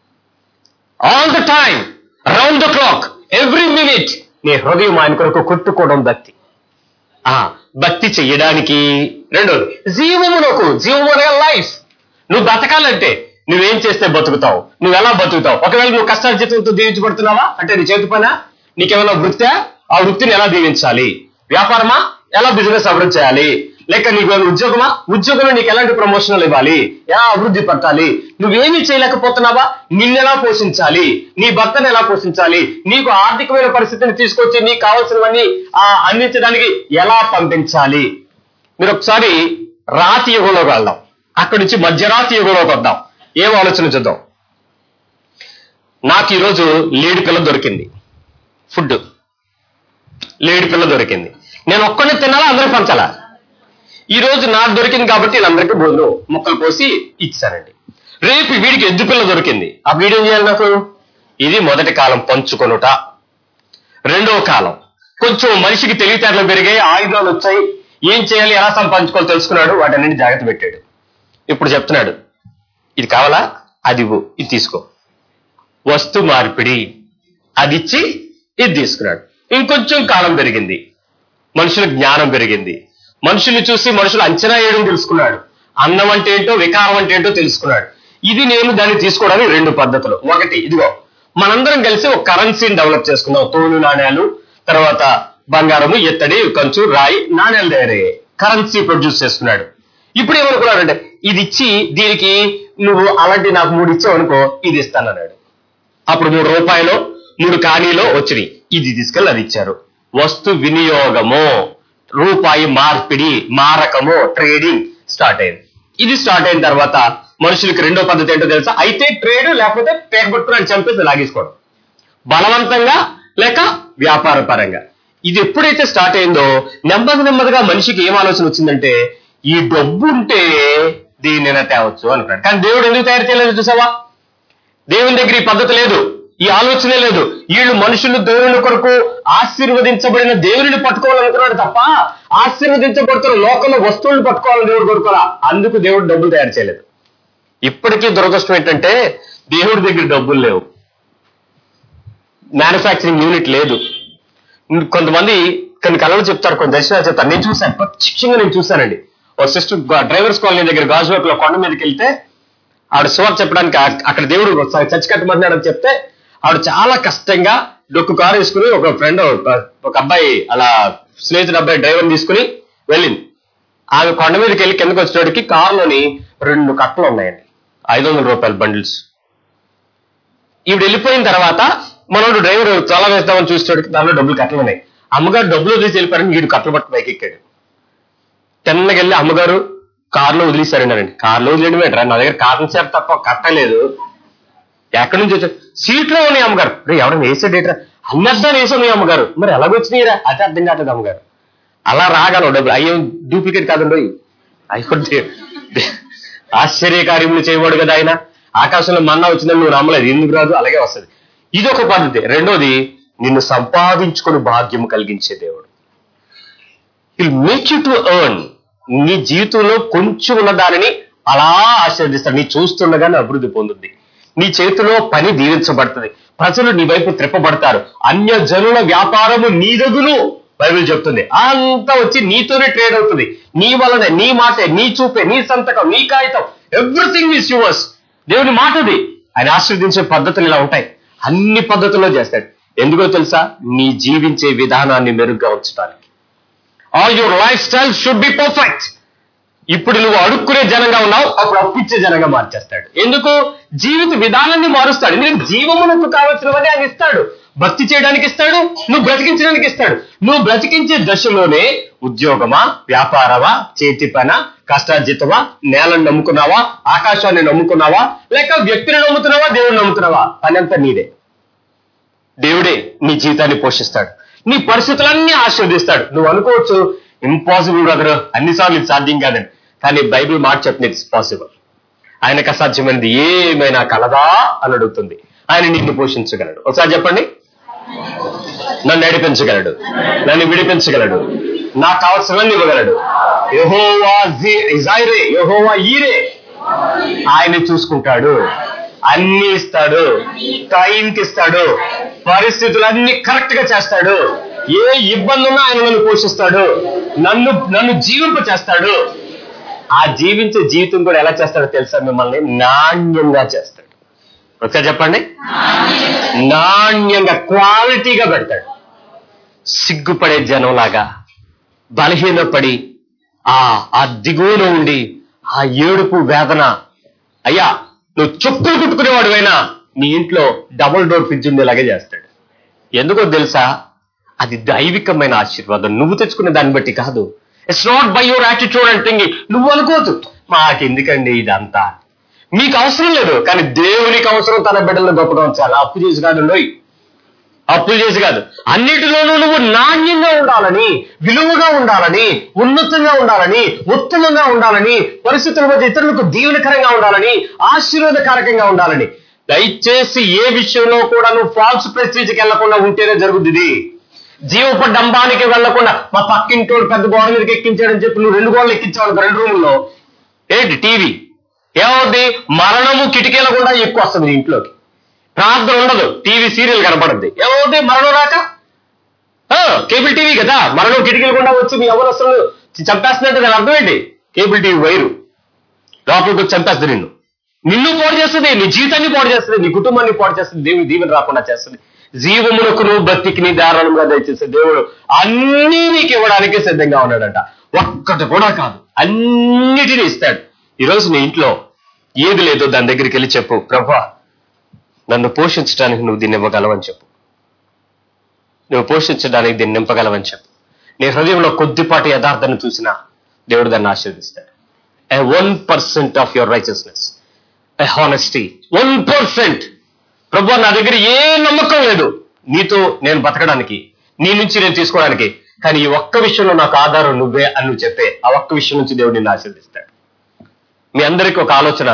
all the time round the clock every minute నీ హృదయం ఆయన కొరకు కొట్టుకోవడం భక్తి ఆ భక్తి చెయ్యడానికి రెండోది జీవమునకు జీవము అనగా లైఫ్ నువ్వు బతకాలంటే నువ్వేం చేస్తే బతుకుతావు నువ్వు ఎలా బతుకుతావు ఒకవేళ నువ్వు కష్టాల జీతంతో దీవించబడుతున్నావా అంటే నీ చేతి పైన నీకేమైనా వృత్తా ఆ వృత్తిని ఎలా దీవించాలి వ్యాపారమా ఎలా బిజినెస్ అభివృద్ధి చేయాలి లేక నీకు ఏమైనా ఉద్యోగమా ఉద్యోగంలో నీకు ఎలాంటి ప్రమోషన్లు ఇవ్వాలి ఎలా అభివృద్ధి పట్టాలి నువ్వేమీ చేయలేకపోతున్నావా నిన్నెలా పోషించాలి నీ భర్తను ఎలా పోషించాలి నీకు ఆర్థికమైన పరిస్థితిని తీసుకొచ్చి నీకు కావాల్సినవన్నీ ఆ, అందించడానికి ఎలా పంపించాలి మీరు ఒకసారి రాతి యుగంలోకి వెళ్దాం అక్కడి నుంచి మధ్యరాతి యుగంలోకి వద్దాం ఏం ఆలోచన చూద్దాం నాకు ఈరోజు లేడి పిల్ల దొరికింది ఫుడ్ లేడి పిల్ల దొరికింది నేను ఒక్కడే తినాలా అందరూ పంచాలా ఈ రోజు నాకు దొరికింది కాబట్టి వీళ్ళందరికీ భోజనం ముక్కలు పోసి ఇచ్చానండి రేపు వీడికి ఎద్దు పిల్ల దొరికింది ఆ వీడు ఏం చేయాలి నాకు ఇది మొదటి కాలం పంచుకొనుట రెండవ కాలం కొంచెం మనిషికి తెలివితేటలు పెరిగాయి ఆయుధాలు వచ్చాయి ఏం చేయాలి ఎలా సంపాదించుకోవాలో తెలుసుకున్నాడు వాటన్నింటి జాగ్రత్త పెట్టాడు ఇప్పుడు చెప్తున్నాడు ఇది కావాలా అది ఇవ్వు ఇది తీసుకో వస్తు మార్పిడి అది ఇచ్చి ఇది తీసుకున్నాడు ఇంకొంచెం కాలం పెరిగింది మనుషుల జ్ఞానం పెరిగింది మనుషుల్ని చూసి మనుషులు అంచనా వేయడం తెలుసుకున్నాడు అన్నం అంటే ఏంటో వికారం అంటే ఏంటో తెలుసుకున్నాడు ఇది నేను దాన్ని తీసుకోవడానికి రెండు పద్ధతులు ఒకటి ఇదిగో మనందరం కలిసి ఒక కరెన్సీని డెవలప్ చేసుకుందాం తోలు నాణ్యాలు తర్వాత బంగారము ఎత్తడి కంచు రాయి నాణ్యాలు తయారయ్యాయి కరెన్సీ ప్రొడ్యూస్ చేస్తున్నాడు ఇప్పుడు ఏమనుకున్నాడంటే ఇది ఇచ్చి దీనికి నువ్వు అలాంటి నాకు మూడు ఇచ్చావు అనుకో ఇది ఇస్తానన్నాడు అప్పుడు మూడు రూపాయలు మూడు కానీలో వచ్చినాయి ఇది తీసుకెళ్ళి అది ఇచ్చారు వస్తు వినియోగము రూపాయి మార్పిడి మారకము ట్రేడింగ్ స్టార్ట్ అయింది ఇది స్టార్ట్ అయిన తర్వాత మనుషులకి రెండో పద్ధతి ఏంటో తెలుసా అయితే ట్రేడ్ లేకపోతే పేకబొట్టుకుని చంపేసి లాగేసుకోవడం బలవంతంగా లేక వ్యాపార పరంగా ఇది ఎప్పుడైతే స్టార్ట్ అయిందో నెమ్మది నెమ్మదిగా మనిషికి ఏం ఆలోచన వచ్చిందంటే ఈ డబ్బు ఉంటే దీన్నైనా తేవచ్చు అనుకున్నాడు కానీ దేవుడు ఎందుకు తయారు చేయలేదు చూసావా దేవుని దగ్గర ఈ పద్ధతి లేదు ఈ ఆలోచనే లేదు వీళ్ళు మనుషులు దేవుని కొరకు ఆశీర్వదించబడిన దేవుని పట్టుకోవాలనుకున్నాడు తప్ప ఆశీర్వదించబడుతున్న లోకంలో వస్తువులను పట్టుకోవాలని దేవుడు కోరుకోవాలా అందుకు దేవుడు డబ్బులు తయారు చేయలేదు ఇప్పటికీ దురదృష్టం ఏంటంటే దేవుడి దగ్గర డబ్బులు లేవు మ్యానుఫ్యాక్చరింగ్ యూనిట్ లేదు కొంతమంది కొన్ని కళలు చెప్తారు కొన్ని దర్శనాలు చెప్తారు నేను చూశాను ప్రత్యక్షంగా నేను చూశానండి ఒక సిస్టర్ డ్రైవర్స్ కాలనీ దగ్గర గాజువాక్ లో కొండ మీదకి వెళ్తే ఆవిడ సువార్త చెప్పడానికి అక్- అక్కడ దేవుడు ఒకసారి చర్చ కట్టమన్నాడని చెప్తే ఆవిడ చాలా కష్టంగా డొక్కు కారు వేసుకుని ఒక ఫ్రెండ్ ఒక అబ్బాయి అలా స్నేహితుడు అబ్బాయి డ్రైవర్ తీసుకుని వెళ్ళింది ఆమె కొండ మీదకి వెళ్ళి కిందకి వచ్చేటోడికి కారులోని రెండు కట్టలు ఉన్నాయండి ఐదు వందల రూపాయల బండిల్స్ ఈవిడ వెళ్ళిపోయిన తర్వాత మనోడు డ్రైవర్ చాలా వేస్తామని చూసేటోడికి దానిలో డబ్బులు కట్టలు ఉన్నాయి అమ్మగారు డబ్బులు వదిలేసి వెళ్ళిపోయారని వీడు కట్టలు పట్టు పైకి ఎక్కాడు తిన్నగా వెళ్ళి అమ్మగారు కారులో వదిలేశారండి కారులో వదిలేయడం ఏంట్రా నా దగ్గర కారణం చేత తప్ప కట్టలేదు ఎక్కడి నుంచి వచ్చారు సీట్లో ఉన్నాయి అమ్మగారు రే ఎవరైనా వేసాడేట్రా అన్నద్దాన్ని వేసాను అమ్మగారు మరి ఎలాగొచ్చినాయిరా అది అర్థం కావట్లేదు అమ్మగారు అలా రాగలవు డబ్బులు అయ్యో డూప్లికేట్ కాదండి అయ్యో ఆశ్చర్యకార్యములు చేయబడు కదా ఆయన ఆకాశంలో మన్నా వచ్చిందని నువ్వు నమ్మలేదు ఎందుకు రాదు అలాగే వస్తుంది ఇది ఒక పద్ధతి రెండోది నిన్ను సంపాదించుకొని భాగ్యం కలిగించే దేవుడు will make you to earn నీ జీవితంలో కొంచెం ఉన్న దానిని అలా ఆశీర్వదిస్తాడు నీ చూస్తుండగానే అభివృద్ధి పొందుద్ది నీ చేతిలో పని దీవించబడుతుంది ప్రజలు నీ వైపు త్రిప్పబడతారు అన్య జనుల వ్యాపారము నీ దగ్గును బైబిల్ చెప్తుంది అంతా వచ్చి నీతోనే ట్రేడ్ అవుతుంది నీ వలనే నీ మాటే నీ చూపే నీ సంతకం నీ కాగితం ఎవ్రీథింగ్ ఇస్ యువర్స్ దేవుని మాటది ఆయన ఆశీర్వదించే పద్ధతులు ఇలా ఉంటాయి అన్ని పద్ధతుల్లో చేస్తాడు ఎందుకో తెలుసా నీ జీవించే విధానాన్ని మెరుగ్గా ఉంచడానికి all your lifestyle should be perfect ఇప్పుడు నువ్వు అడుక్కునే జనంగా ఉన్నావు అప్పుడు అప్పిచ్చే జనంగా మార్చేస్తాడు ఎందుకు జీవిత విధానాన్ని మారుస్తాడు ఎందుకంటే జీవమునకు కావలసినవన్నీ ఆయన ఇస్తాడు భక్తి చేయడానికి ఇస్తాడు నువ్వు బ్రతికించడానికి ఇస్తాడు నువ్వు బ్రతికించే దశలోనే ఉద్యోగమా వ్యాపారమా చేతి పన కష్టార్జితమా నేలను నమ్ముకున్నావా ఆకాశాన్ని నమ్ముకున్నావా లేక వ్యక్తిని నమ్ముతున్నావా దేవుని నమ్ముతున్నావా పని అంతా నీదే దేవుడే నీ జీవితాన్ని పోషిస్తాడు నీ పరిస్థితులన్నీ ఆశీర్వదిస్తాడు నువ్వు అనుకోవచ్చు ఇంపాసిబుల్ బ్రదర్ అన్నిసార్లు ఇది సాధ్యం కాదని కానీ బైబిల్ మాట చెప్తుంది ఇట్స్ పాసిబుల్ ఆయనకు అసాధ్యమైనది ఏమైనా కలదా అని అడుగుతుంది ఆయన నిన్ను పోషించగలడు ఒకసారి చెప్పండి నన్ను నడిపించగలడు నన్ను విడిపించగలడు నాకు కావలసినవన్నీ ఇవ్వగలడు యెహోవా జీ- ఇజాయిరే యెహోవా ఈరే ఆయన చూసుకుంటాడు అన్ని ఇస్తాడు టైంకి ఇస్తాడు పరిస్థితులన్నీ కరెక్ట్ గా చేస్తాడు ఏ ఇబ్బంది ఉన్నా ఆయన నన్ను పోషిస్తాడు నన్ను నన్ను జీవింప చేస్తాడు ఆ జీవించే జీవితం కూడా ఎలా చేస్తాడో తెలుసా మిమ్మల్ని నాణ్యంగా చేస్తాడు ఒకసారి చెప్పండి నాణ్యంగా క్వాలిటీగా పెడతాడు సిగ్గుపడే జనంలాగా బలహీనపడి ఆ ఆ దిగువలో ఉండి ఆ ఏడుపు వేదన అయ్యా నువ్వు చుక్కలు కుట్టుకునేవాడువైనా నీ ఇంట్లో డబుల్ డోర్ ఫ్రిడ్జ్ ఉండేలాగే చేస్తాడు ఎందుకో తెలుసా అది దైవికమైన ఆశీర్వాదం నువ్వు తెచ్చుకునే దాన్ని బట్టి కాదు it's not by your attitude and thinking నువ్వు అనుకోవద్దు మాకెందుకండి ఇదంతా మీకు అవసరం లేదు కానీ దేవునికి అవసరం తన బిడ్డలను గొప్పగా ఉంచాలి అప్పు చేసి కాదు లోయ్ అప్పులు చేసి కాదు అన్నిటిలోనూ నువ్వు నాణ్యంగా ఉండాలని విలువగా ఉండాలని ఉన్నతంగా ఉండాలని ఉత్తమంగా ఉండాలని పరిస్థితుల మధ్య ఇతరులకు దీవెనకరంగా ఉండాలని ఆశీర్వాదకరకంగా ఉండాలని దయచేసి ఏ విషయంలో కూడా నువ్వు ఫాల్స్ ప్రెస్టీజ్కి వెళ్లకుండా ఉంటేనే జరుగుతుంది ఇది. జీవపు డంబానికి వెళ్లకుండా మా పక్కింటోడు పెద్ద గోడ మీదకి ఎక్కించాడని చెప్పి నువ్వు రెండు గోడలు ఎక్కించావు అనుకో, రెండు రూముల్లో ఏంటి టీవీ ఏమవుద్ది మరణము కిటికీల కూడా ఎక్కువ వస్తుంది నీ ఇంట్లోకి ప్రార్థన ఉండదు టీవీ సీరియల్ కనపడుద్ది ఏమవుద్ది మరణం రాక ఆ, కేబుల్ టీవీ కదా మరణం కిటికీలు కూడా వచ్చి మీ ఎవరు అసలు చంపేస్తున్నట్టు దాని అర్థం ఏంటి కేబుల్ టీవీ వైరు లోపలికి వచ్చి చంపేస్తుంది నిన్ను నిన్ను పాడు చేస్తుంది నీ జీవితాన్ని పాడు చేస్తుంది నీ కుటుంబాన్ని పాడు చేస్తుంది దేవుని దీవెన రాకుండా చేస్తుంది జీవమునకు నువ్వు భక్తికి నీ ధారాళంగా దయచేసే దేవుడు అన్నీ నీకు ఇవ్వడానికి సిద్ధంగా ఉన్నాడంట ఒక్కటి కూడా కాదు అన్నిటినీ ఇస్తాడు ఈరోజు నీ ఇంట్లో ఏది లేదో దాని దగ్గరికి వెళ్ళి చెప్పు ప్రభా నన్ను పోషించడానికి నువ్వు దీన్ని ఇవ్వగలవని చెప్పు నువ్వు పోషించడానికి దీన్ని నింపగలవని చెప్పు నీ హృదయంలో కొద్దిపాటి యథార్థాన్ని చూసినా దేవుడు దాన్ని ఆశీర్దిస్తాడు a one percent of your righteousness a honesty one percent ప్రభు నా దగ్గర ఏ నమ్మకం లేదు నీతో నేను బతకడానికి నీ నుంచి నేను తీసుకోవడానికి కానీ ఈ ఒక్క విషయంలో నాకు ఆధారం నువ్వే అని నువ్వు చెప్పే ఆ ఒక్క విషయం నుంచి దేవుడు నిన్ను ఆశీర్దిస్తాడు మీ అందరికీ ఒక ఆలోచన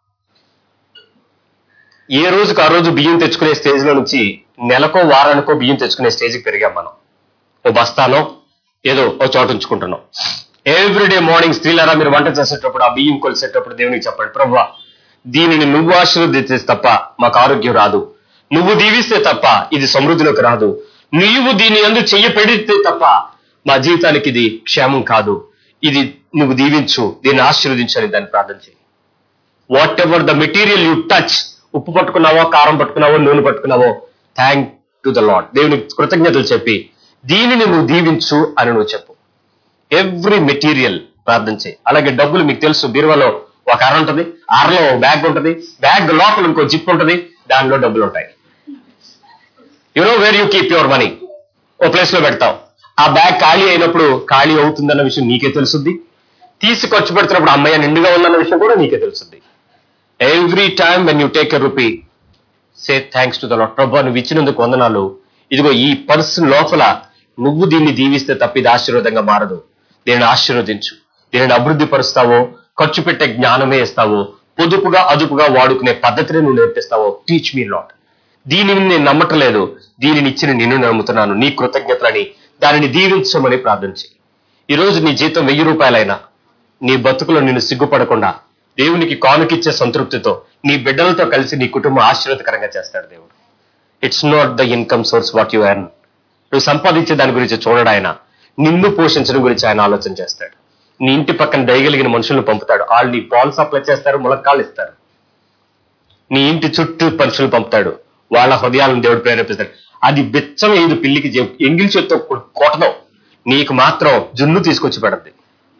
ఏ రోజుకు ఆ రోజు బియ్యం తెచ్చుకునే స్టేజ్ లో నుంచి నెలకో వారానికో బియ్యం తెచ్చుకునే స్టేజ్కి పెరిగాం మనం ఓ బస్తానో ఏదో ఓ చోట ఉంచుకుంటున్నాం ఎవ్రీడే మార్నింగ్ స్త్రీలారా మీరు వంట చేసేటప్పుడు ఆ బియ్యం కొలిసేటప్పుడు దేవునికి చెప్పండి ప్రభా దీనిని నువ్వు ఆశీర్వదిస్తే తప్ప మాకు ఆరోగ్యం రాదు నువ్వు దీవిస్తే తప్ప ఇది సమృద్ధిలోకి రాదు నీవు దీని అందు చెయ్యి పెడితే తప్ప మా జీవితానికి ఇది క్షేమం కాదు ఇది నువ్వు దీవించు దీన్ని ఆశీర్వదించని దాన్ని ప్రార్థన చేయి whatever the material you touch ఉప్పు పట్టుకున్నావో కారం పట్టుకున్నావో నూనె పట్టుకున్నావో థ్యాంక్ టు ద లాడ్ దేవునికి కృతజ్ఞతలు చెప్పి దీనిని నువ్వు దీవించు అని నువ్వు చెప్పు ఎవ్రీ మెటీరియల్ ప్రార్థన చేయి అలాగే డబ్బులు మీకు తెలుసు బీరువాలో ఒక అర ఉంటుంది అరలో బ్యాగ్ ఉంటుంది బ్యాగ్ లోపల ఇంకో జిప్ ఉంటుంది దానిలో డబ్బులు ఉంటాయి you know where you keep your money ఓ ప్లేస్ లో పెడతావు ఆ బ్యాగ్ ఖాళీ అయినప్పుడు ఖాళీ అవుతుందన్న విషయం నీకే తెలుసుద్ది తీసి ఖర్చు పెడుతున్నప్పుడు అమ్మయ్య నిండుగా ఉందన్న విషయం కూడా నీకే తెలుసుద్ది every time when you take a rupee say thanks to the Lord ప్రభా నువ్వు ఇచ్చినందుకు వందనాలు ఇదిగో ఈ పర్సన్ లోపల నువ్వు దీన్ని దీవిస్తే తప్ప ఇది ఆశీర్వాదంగా మారదు దీనిని ఆశీర్వదించు దీనిని అభివృద్ధి పరుస్తావో ఖర్చు పెట్టే జ్ఞానమే ఇస్తావో పొదుపుగా అదుపుగా వాడుకునే పద్ధతిని నువ్వు నేర్పిస్తావో టీచ్ మీ లాట్ దీనిని నేను నమ్మటలేదు దీనిని ఇచ్చిన నిన్ను నమ్ముతున్నాను నీ కృతజ్ఞతలని దానిని దీవించమని ప్రార్థించి ఈ రోజు నీ జీతం వెయ్యి రూపాయలైనా నీ బతుకులో నిన్ను సిగ్గుపడకుండా దేవునికి కానుకిచ్చే సంతృప్తితో నీ బిడ్డలతో కలిసి నీ కుటుంబం ఆశీర్వదకరంగా చేస్తాడు దేవుడు it's not the income source what you earn నువ్వు సంపాదించే దాని గురించి చూడడు ఆయన నిన్ను పోషించడం గురించి ఆయన ఆలోచన చేస్తాడు నీ ఇంటి పక్కన దయగలిగిన మనుషులను పంపుతాడు వాళ్ళు నీ పాలు సప్లై చేస్తారు ములక్కాలు ఇస్తారు నీ ఇంటి చుట్టూ మనుషులు పంపుతాడు వాళ్ళ హృదయాలను దేవుడు ప్రేరేపిస్తాడు అది బిచ్చం ఏది పిల్లికి చెప్- ఎంగిలి చేత్తో కొ- కొట్టడం నీకు మాత్రం జున్ను తీసుకొచ్చి పెడద్ది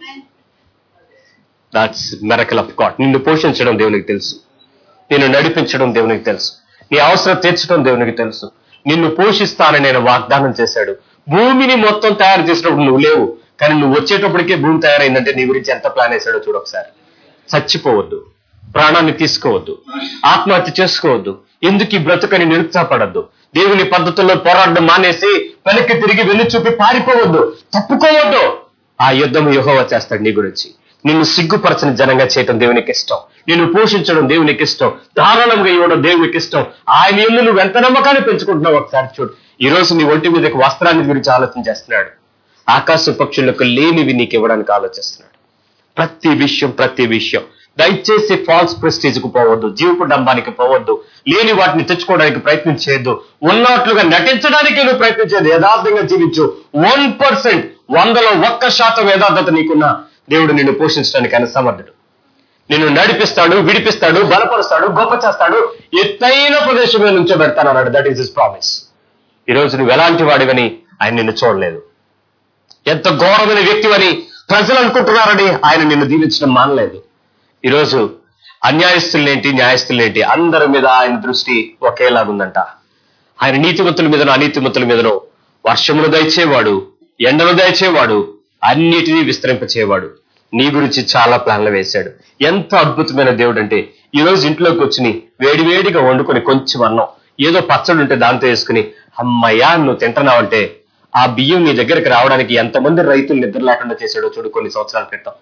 దాట్స్ మెరకల్ ఆఫ్ గాడ్ నిన్ను పోషించడం దేవునికి తెలుసు నిన్ను నడిపించడం దేవునికి తెలుసు నీ అవసరం తీర్చడం దేవునికి తెలుసు నిన్ను పోషిస్తానని నేను వాగ్దానం చేశాడు భూమిని మొత్తం తయారు చేసినప్పుడు నువ్వు లేవు కానీ నువ్వు వచ్చేటప్పటికే భూమి తయారైందంటే నీ గురించి ఎంత ప్లాన్ వేశాడో చూడు ఒకసారి చచ్చిపోవద్దు ప్రాణాన్ని తీసుకోవద్దు ఆత్మహత్య చేసుకోవద్దు ఎందుకు ఈ బ్రతుకని నిరుత్సాహపడద్దు దేవుని పద్ధతుల్లో పోరాడడం మానేసి వెనక్కి తిరిగి వెన్ను చూపి పారిపోవద్దు తప్పుకోవద్దు ఆ యుద్ధం యుహోవ చేస్తాడు నీ గురించి నిన్ను సిగ్గుపరచని జనంగా చేయటం దేవునికి ఇష్టం నిన్ను పోషించడం దేవునికి ఇష్టం ధారాళంగా ఇవ్వడం దేవునికి ఇష్టం ఆయన ఇల్లు నువ్వు ఎంత నమ్మకాన్ని పెంచుకుంటున్నావు ఒకసారి చూడు ఈ రోజు నీ ఒంటి మీదకి వస్త్రాన్ని గురించి ఆలోచన చేస్తున్నాడు ఆకాశ పక్షులకు లేనివి నీకు ఇవ్వడానికి ఆలోచిస్తున్నాడు ప్రతి విషయం ప్రతి విషయం దయచేసి ఫాల్స్ ప్రెస్టేజ్ కు పోవద్దు జీవపు డంబానికి పోవద్దు లేని వాటిని తెచ్చుకోవడానికి ప్రయత్నం చేయొద్దు ఉన్నట్లుగా నటించడానికి నువ్వు ప్రయత్నం చేయదు యథార్థంగా జీవించు వన్ పర్సెంట్ వందలో ఒక్క శాతం యథార్థత నీకున్న దేవుడు నిన్ను పోషించడానికి ఆయన సమర్థుడు నిన్ను నడిపిస్తాడు విడిపిస్తాడు బలపరుస్తాడు గొప్ప చేస్తాడు ఎత్తైన ప్రదేశం మీద నుంచోబెడతాను అన్నాడు దట్ ఈస్ ఇస్ ప్రామిస్ ఈ రోజు నువ్వు ఎలాంటి వాడివని ఆయన నిన్ను చూడలేదు ఎంత ఘోరమైన వ్యక్తి అని ప్రజలు అనుకుంటున్నారని ఆయన నిన్ను దీవించడం మానలేదు ఈరోజు అన్యాయస్తులేంటి న్యాయస్తులేంటి అందరి మీద ఆయన దృష్టి ఒకేలాగుందంట ఆయన నీతిమంతుల మీదనో అనీతిమంతుల మీదనో వర్షమును దయచేవాడు ఎండను దయచేవాడు అన్నిటినీ విస్తరింపచేవాడు నీ గురించి చాలా ప్లాన్లు వేశాడు ఎంత అద్భుతమైన దేవుడు అంటే ఈ రోజు ఇంట్లోకి వచ్చి వేడి వేడిగా వండుకొని కొంచెం అన్నం ఏదో పచ్చడి ఉంటే దాంతో వేసుకుని అమ్మయ్యా నువ్వు తింటున్నావంటే ఆ బియ్యం నీ దగ్గరికి రావడానికి ఎంతమంది రైతులు నిద్ర లేకుండా చేశాడో చూడు కొన్ని సంవత్సరాల క్రితం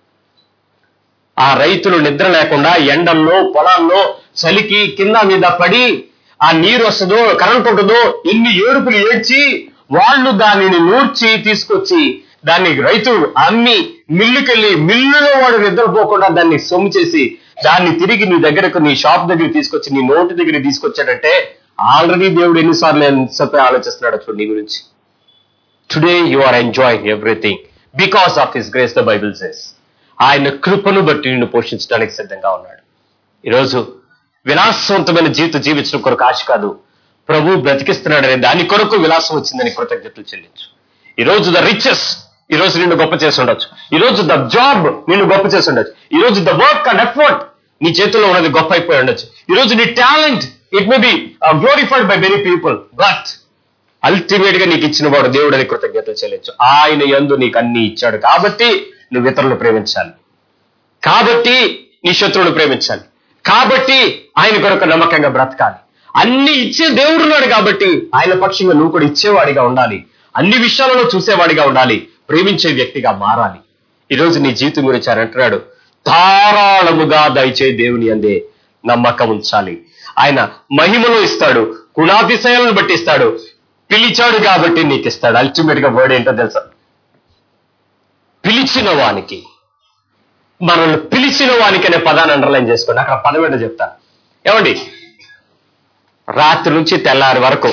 ఆ రైతులు నిద్ర లేకుండా ఎండల్లో పొలాల్లో చలికి కింద మీద పడి ఆ నీరు వస్తుందో కరెంట్ ఉంటుందో ఎన్ని ఏడుపులు ఏడ్చి వాళ్ళు దానిని నూర్చి తీసుకొచ్చి దాన్ని రైతు అమ్మి మిల్లుకెళ్ళి మిల్లులో వాడు నిద్రపోకుండా దాన్ని సొమ్ము చేసి దాన్ని తిరిగి నీ దగ్గరకు నీ షాప్ దగ్గర తీసుకొచ్చి నీ నోటి దగ్గర తీసుకొచ్చాడంటే ఆల్రెడీ దేవుడు ఎన్నిసార్లు ఎన్నిసార్లు ఆలోచిస్తున్నాడు చూడు నీ గురించి today you are enjoying everything because of his grace the Bible says ఆయన కృపను బట్టి నిన్ను పోషించడానికి సిద్ధంగా ఉన్నాడు ఈరోజు విలాసవంతమైన జీవితం జీవించడం కొరకు ఆశ కాదు ప్రభు బ్రతికిస్తున్నాడనే దాని కొరకు విలాసం వచ్చిందని కృతజ్ఞతలు చెల్లించు ఈ రోజు ద రిచెస్ ఈ రోజు నిన్ను గొప్ప చేసి ఉండొచ్చు ఈ రోజు ద జాబ్ నిన్ను గొప్ప చేసి ఉండొచ్చు ఈ రోజు ద వర్క్ అండ్ ఎఫర్ట్ నీ చేతిలో ఉన్నది గొప్ప అయిపోయి ఉండొచ్చు ఈ రోజు నీ talent it may be glorified by many people but ultimate గా నీకు ఇచ్చిన వాడు దేవుడు అని కృతజ్ఞతలు చెల్లించు ఆయన యందు నీకు అన్ని ఇచ్చాడు కాబట్టి నువ్వు ఇతరులను ప్రేమించాలి కాబట్టి నీ శత్రువును ప్రేమించాలి కాబట్టి ఆయన కొరకు నమ్మకంగా బ్రతకాలి అన్ని ఇచ్చే దేవుడు ఉన్నాడు కాబట్టి ఆయన పక్షంగా నువ్వు కూడా ఇచ్చేవాడిగా ఉండాలి అన్ని విషయాలలో చూసేవాడిగా ఉండాలి ప్రేమించే వ్యక్తిగా మారాలి ఈరోజు నీ జీవితం గురించి ఆయన అంటున్నాడు ధారాళముగా దయచే దేవుని అందే నమ్మకం ఉంచాలి ఆయన మహిమను ఇస్తాడు గుణాతిశయాలను బట్టి ఇస్తాడు పిలిచాడు కాబట్టి నీకు ఇస్తాడు అల్టిమేట్ గా వర్డ్ ఏంటో తెలుసా పిలిచిన వానికి మనల్ని పిలిచిన వానికి అనే పదాన్ని అండర్లైన్ చేసుకోండి అక్కడ పదం ఏంటో చెప్తాను ఏమండి రాత్రి నుంచి తెల్లారి వరకు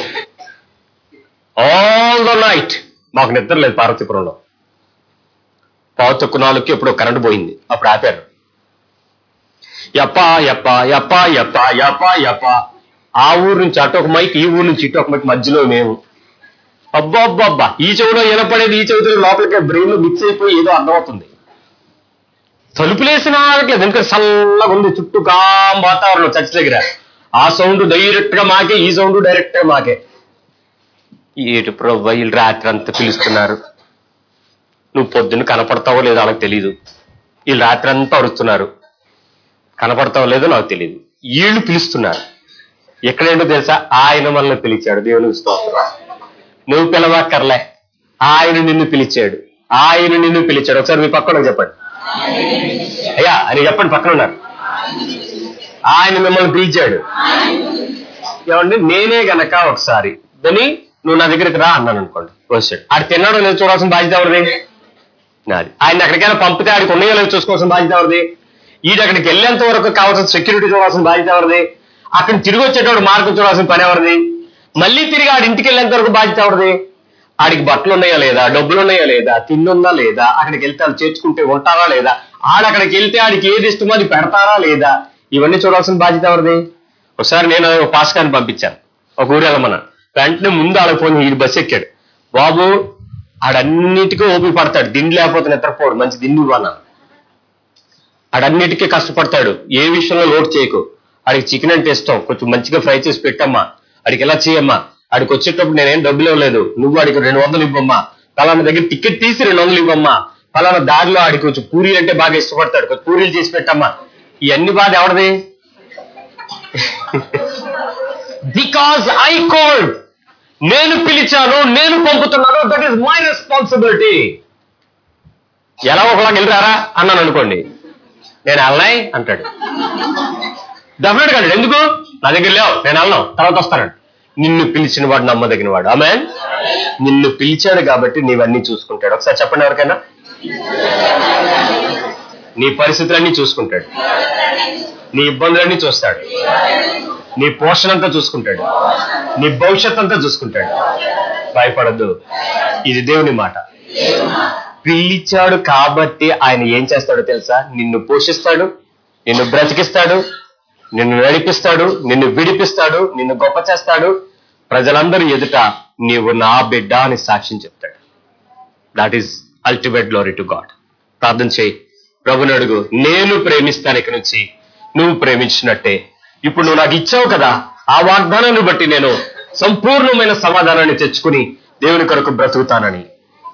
ఆల్ ద నైట్ మాకు నిద్ర లేదు పార్వతీపురంలో పావు తొక్కు నాలుగుకి ఎప్పుడో కరెంట్ పోయింది అప్పుడు ఆపారు యప్పా యప్పా యప్పా యప్పా యప్పా యప్పా ఆ ఊరు నుంచి అటు ఒక మైక్ ఈ ఊరు నుంచి ఇటు ఒక మైక్ మధ్యలో మేము అబ్బా అబ్బా అబ్బా ఈ చెవిలో వినపడేది ఈ చెవితో లోపలికి బ్రెయిన్ లో మిక్స్ అయిపోయి ఏదో అర్థమవుతుంది తలుపులేసిన ఆగట్లేదు ఎందుకంటే చల్లగా ఉంది చుట్టూ కాం వాతావరణం చర్చ్ దగ్గర ఆ సౌండ్ డైరెక్ట్ గా మాకే ఈ సౌండ్ డైరెక్ట్ గా మాకే ఏటు ప్రభు వీళ్ళు రాత్రి అంతా పిలుస్తున్నారు నువ్వు పొద్దున్న కనపడతావో లేదో వాళ్ళకి తెలియదు వీళ్ళు రాత్రి అంతా అరుస్తున్నారు కనపడతావో లేదో నాకు తెలియదు వీళ్ళు పిలుస్తున్నారు ఎక్కడేంటో తెలుసా ఆయన మనల్ని పిలిచాడు దేవుని స్తోత్రం నువ్వు పిలవక్కర్లే ఆయన నిన్ను పిలిచాడు ఆయన నిన్ను పిలిచాడు ఒకసారి మీ పక్కన చెప్పండి అయ్యా అని చెప్పండి పక్కన ఉన్నారు ఆయన మిమ్మల్ని పిలిచాడు ఏమండి నేనే గనక ఒకసారి దాన్ని నువ్వు నా దగ్గరికి రా అన్నాను అనుకోండి వచ్చాడు ఆడు తిన్నాడో లేదు చూడాల్సిన బాధ్యత ఎవరిది నాది ఆయన ఎక్కడికైనా పంపితే ఆడికి ఉన్నాయో లేదో చూసుకోవాల్సిన బాధ్యత ఎవరిది ఈడు అక్కడికి వెళ్ళేంత వరకు కావాల్సిన సెక్యూరిటీ చూడాల్సిన బాధ్యత ఎవరిది అక్కడ తిరిగి వచ్చేటప్పుడు మార్గం చూడాల్సిన పని ఎవరిది మళ్ళీ తిరిగి ఆడి ఇంటికి వెళ్ళేంత వరకు బాధ్యత ఎవరిది ఆడికి బట్టలు ఉన్నాయా లేదా డబ్బులు ఉన్నాయా లేదా తిన్నుందా లేదా అక్కడికి వెళ్తే వాళ్ళు చేర్చుకుంటే ఉంటారా లేదా ఆడ అక్కడికి వెళ్తే ఆడికి ఏది ఇష్టమో అది పెడతారా లేదా ఇవన్నీ చూడాల్సిన బాధ్యత ఎవరిది ఒకసారి నేను ఒక పాస్కాన్ని పంపించాను ఒక ఊరు వెళ్ళమన్నా వెంటనే ముందు ఆడ పోయి ఈ బస్సు ఎక్కాడు బాబు ఆడన్నిటికీ ఓపిక పడతాడు దిండి లేకపోతే నిద్రపోడు మంచి దిండి ఇవ్వన్నా ఆడన్నిటికీ కష్టపడతాడు ఏ విషయంలో లోడ్ చేయకు ఆడికి చికెన్ అంటే ఇష్టం కొంచెం మంచిగా ఫ్రై చేసి పెట్టమ్మా ఆడికి ఎలా చేయమ్మా ఆడికి వచ్చేటప్పుడు నేనేం డబ్బులు ఇవ్వలేదు నువ్వు ఆడికి రెండు వందలు ఇవ్వమ్మా పలానా దగ్గర టికెట్ తీసి రెండు వందలు ఇవ్వమ్మా పలానా దారిలో ఆడికి కొంచెం పూరీలు అంటే బాగా ఇష్టపడతాడు కొంచెం పూరీలు చేసి పెట్టమ్మా ఇవన్నీ బాధ ఎవరిది బికాస్ ఐ కోల్డ్ నేను పిలిచాను నేను పంపుతున్నాను దట్ ఈస్ మై రెస్పాన్సిబిలిటీ ఎలా ఒకలాగా వెళ్ళరారా అన్నాను అనుకోండి నేను వెళ్ళనాయి అంటాడు డెఫినెట్ గా ఎందుకు నా దగ్గర లేవు నేను వెళ్ళను తర్వాత వస్తానండి నిన్ను పిలిచిన వాడు నమ్మదగిన వాడు ఆమె నిన్ను పిలిచాడు కాబట్టి నీవన్నీ చూసుకుంటాడు ఒకసారి చెప్పండి ఎవరికైనా నీ పరిస్థితులన్నీ చూసుకుంటాడు నీ ఇబ్బందులన్నీ చూస్తాడు నీ పోషణ అంతా చూసుకుంటాడు నీ భవిష్యత్ అంతా చూసుకుంటాడు భయపడద్దు ఇది దేవుని మాట పిలిచాడు కాబట్టి ఆయన ఏం చేస్తాడో తెలుసా నిన్ను పోషిస్తాడు నిన్ను బ్రతికిస్తాడు నిన్ను నడిపిస్తాడు నిన్ను విడిపిస్తాడు నిన్ను గొప్ప చేస్తాడు ప్రజలందరూ ఎదుట నీవు నా బిడ్డ అని సాక్ష్యం చెప్తాడు that is ultimate glory to God ప్రార్థన చేయి ప్రభుని అడుగు నేను ప్రేమిస్తాను ఇక నుంచి నువ్వు ప్రేమించినట్టే ఇప్పుడు నువ్వు నాకు ఇచ్చావు కదా ఆ వాగ్దానాన్ని బట్టి నేను సంపూర్ణమైన సమాధానాన్ని తెచ్చుకుని దేవుని కొరకు బ్రతుకుతానని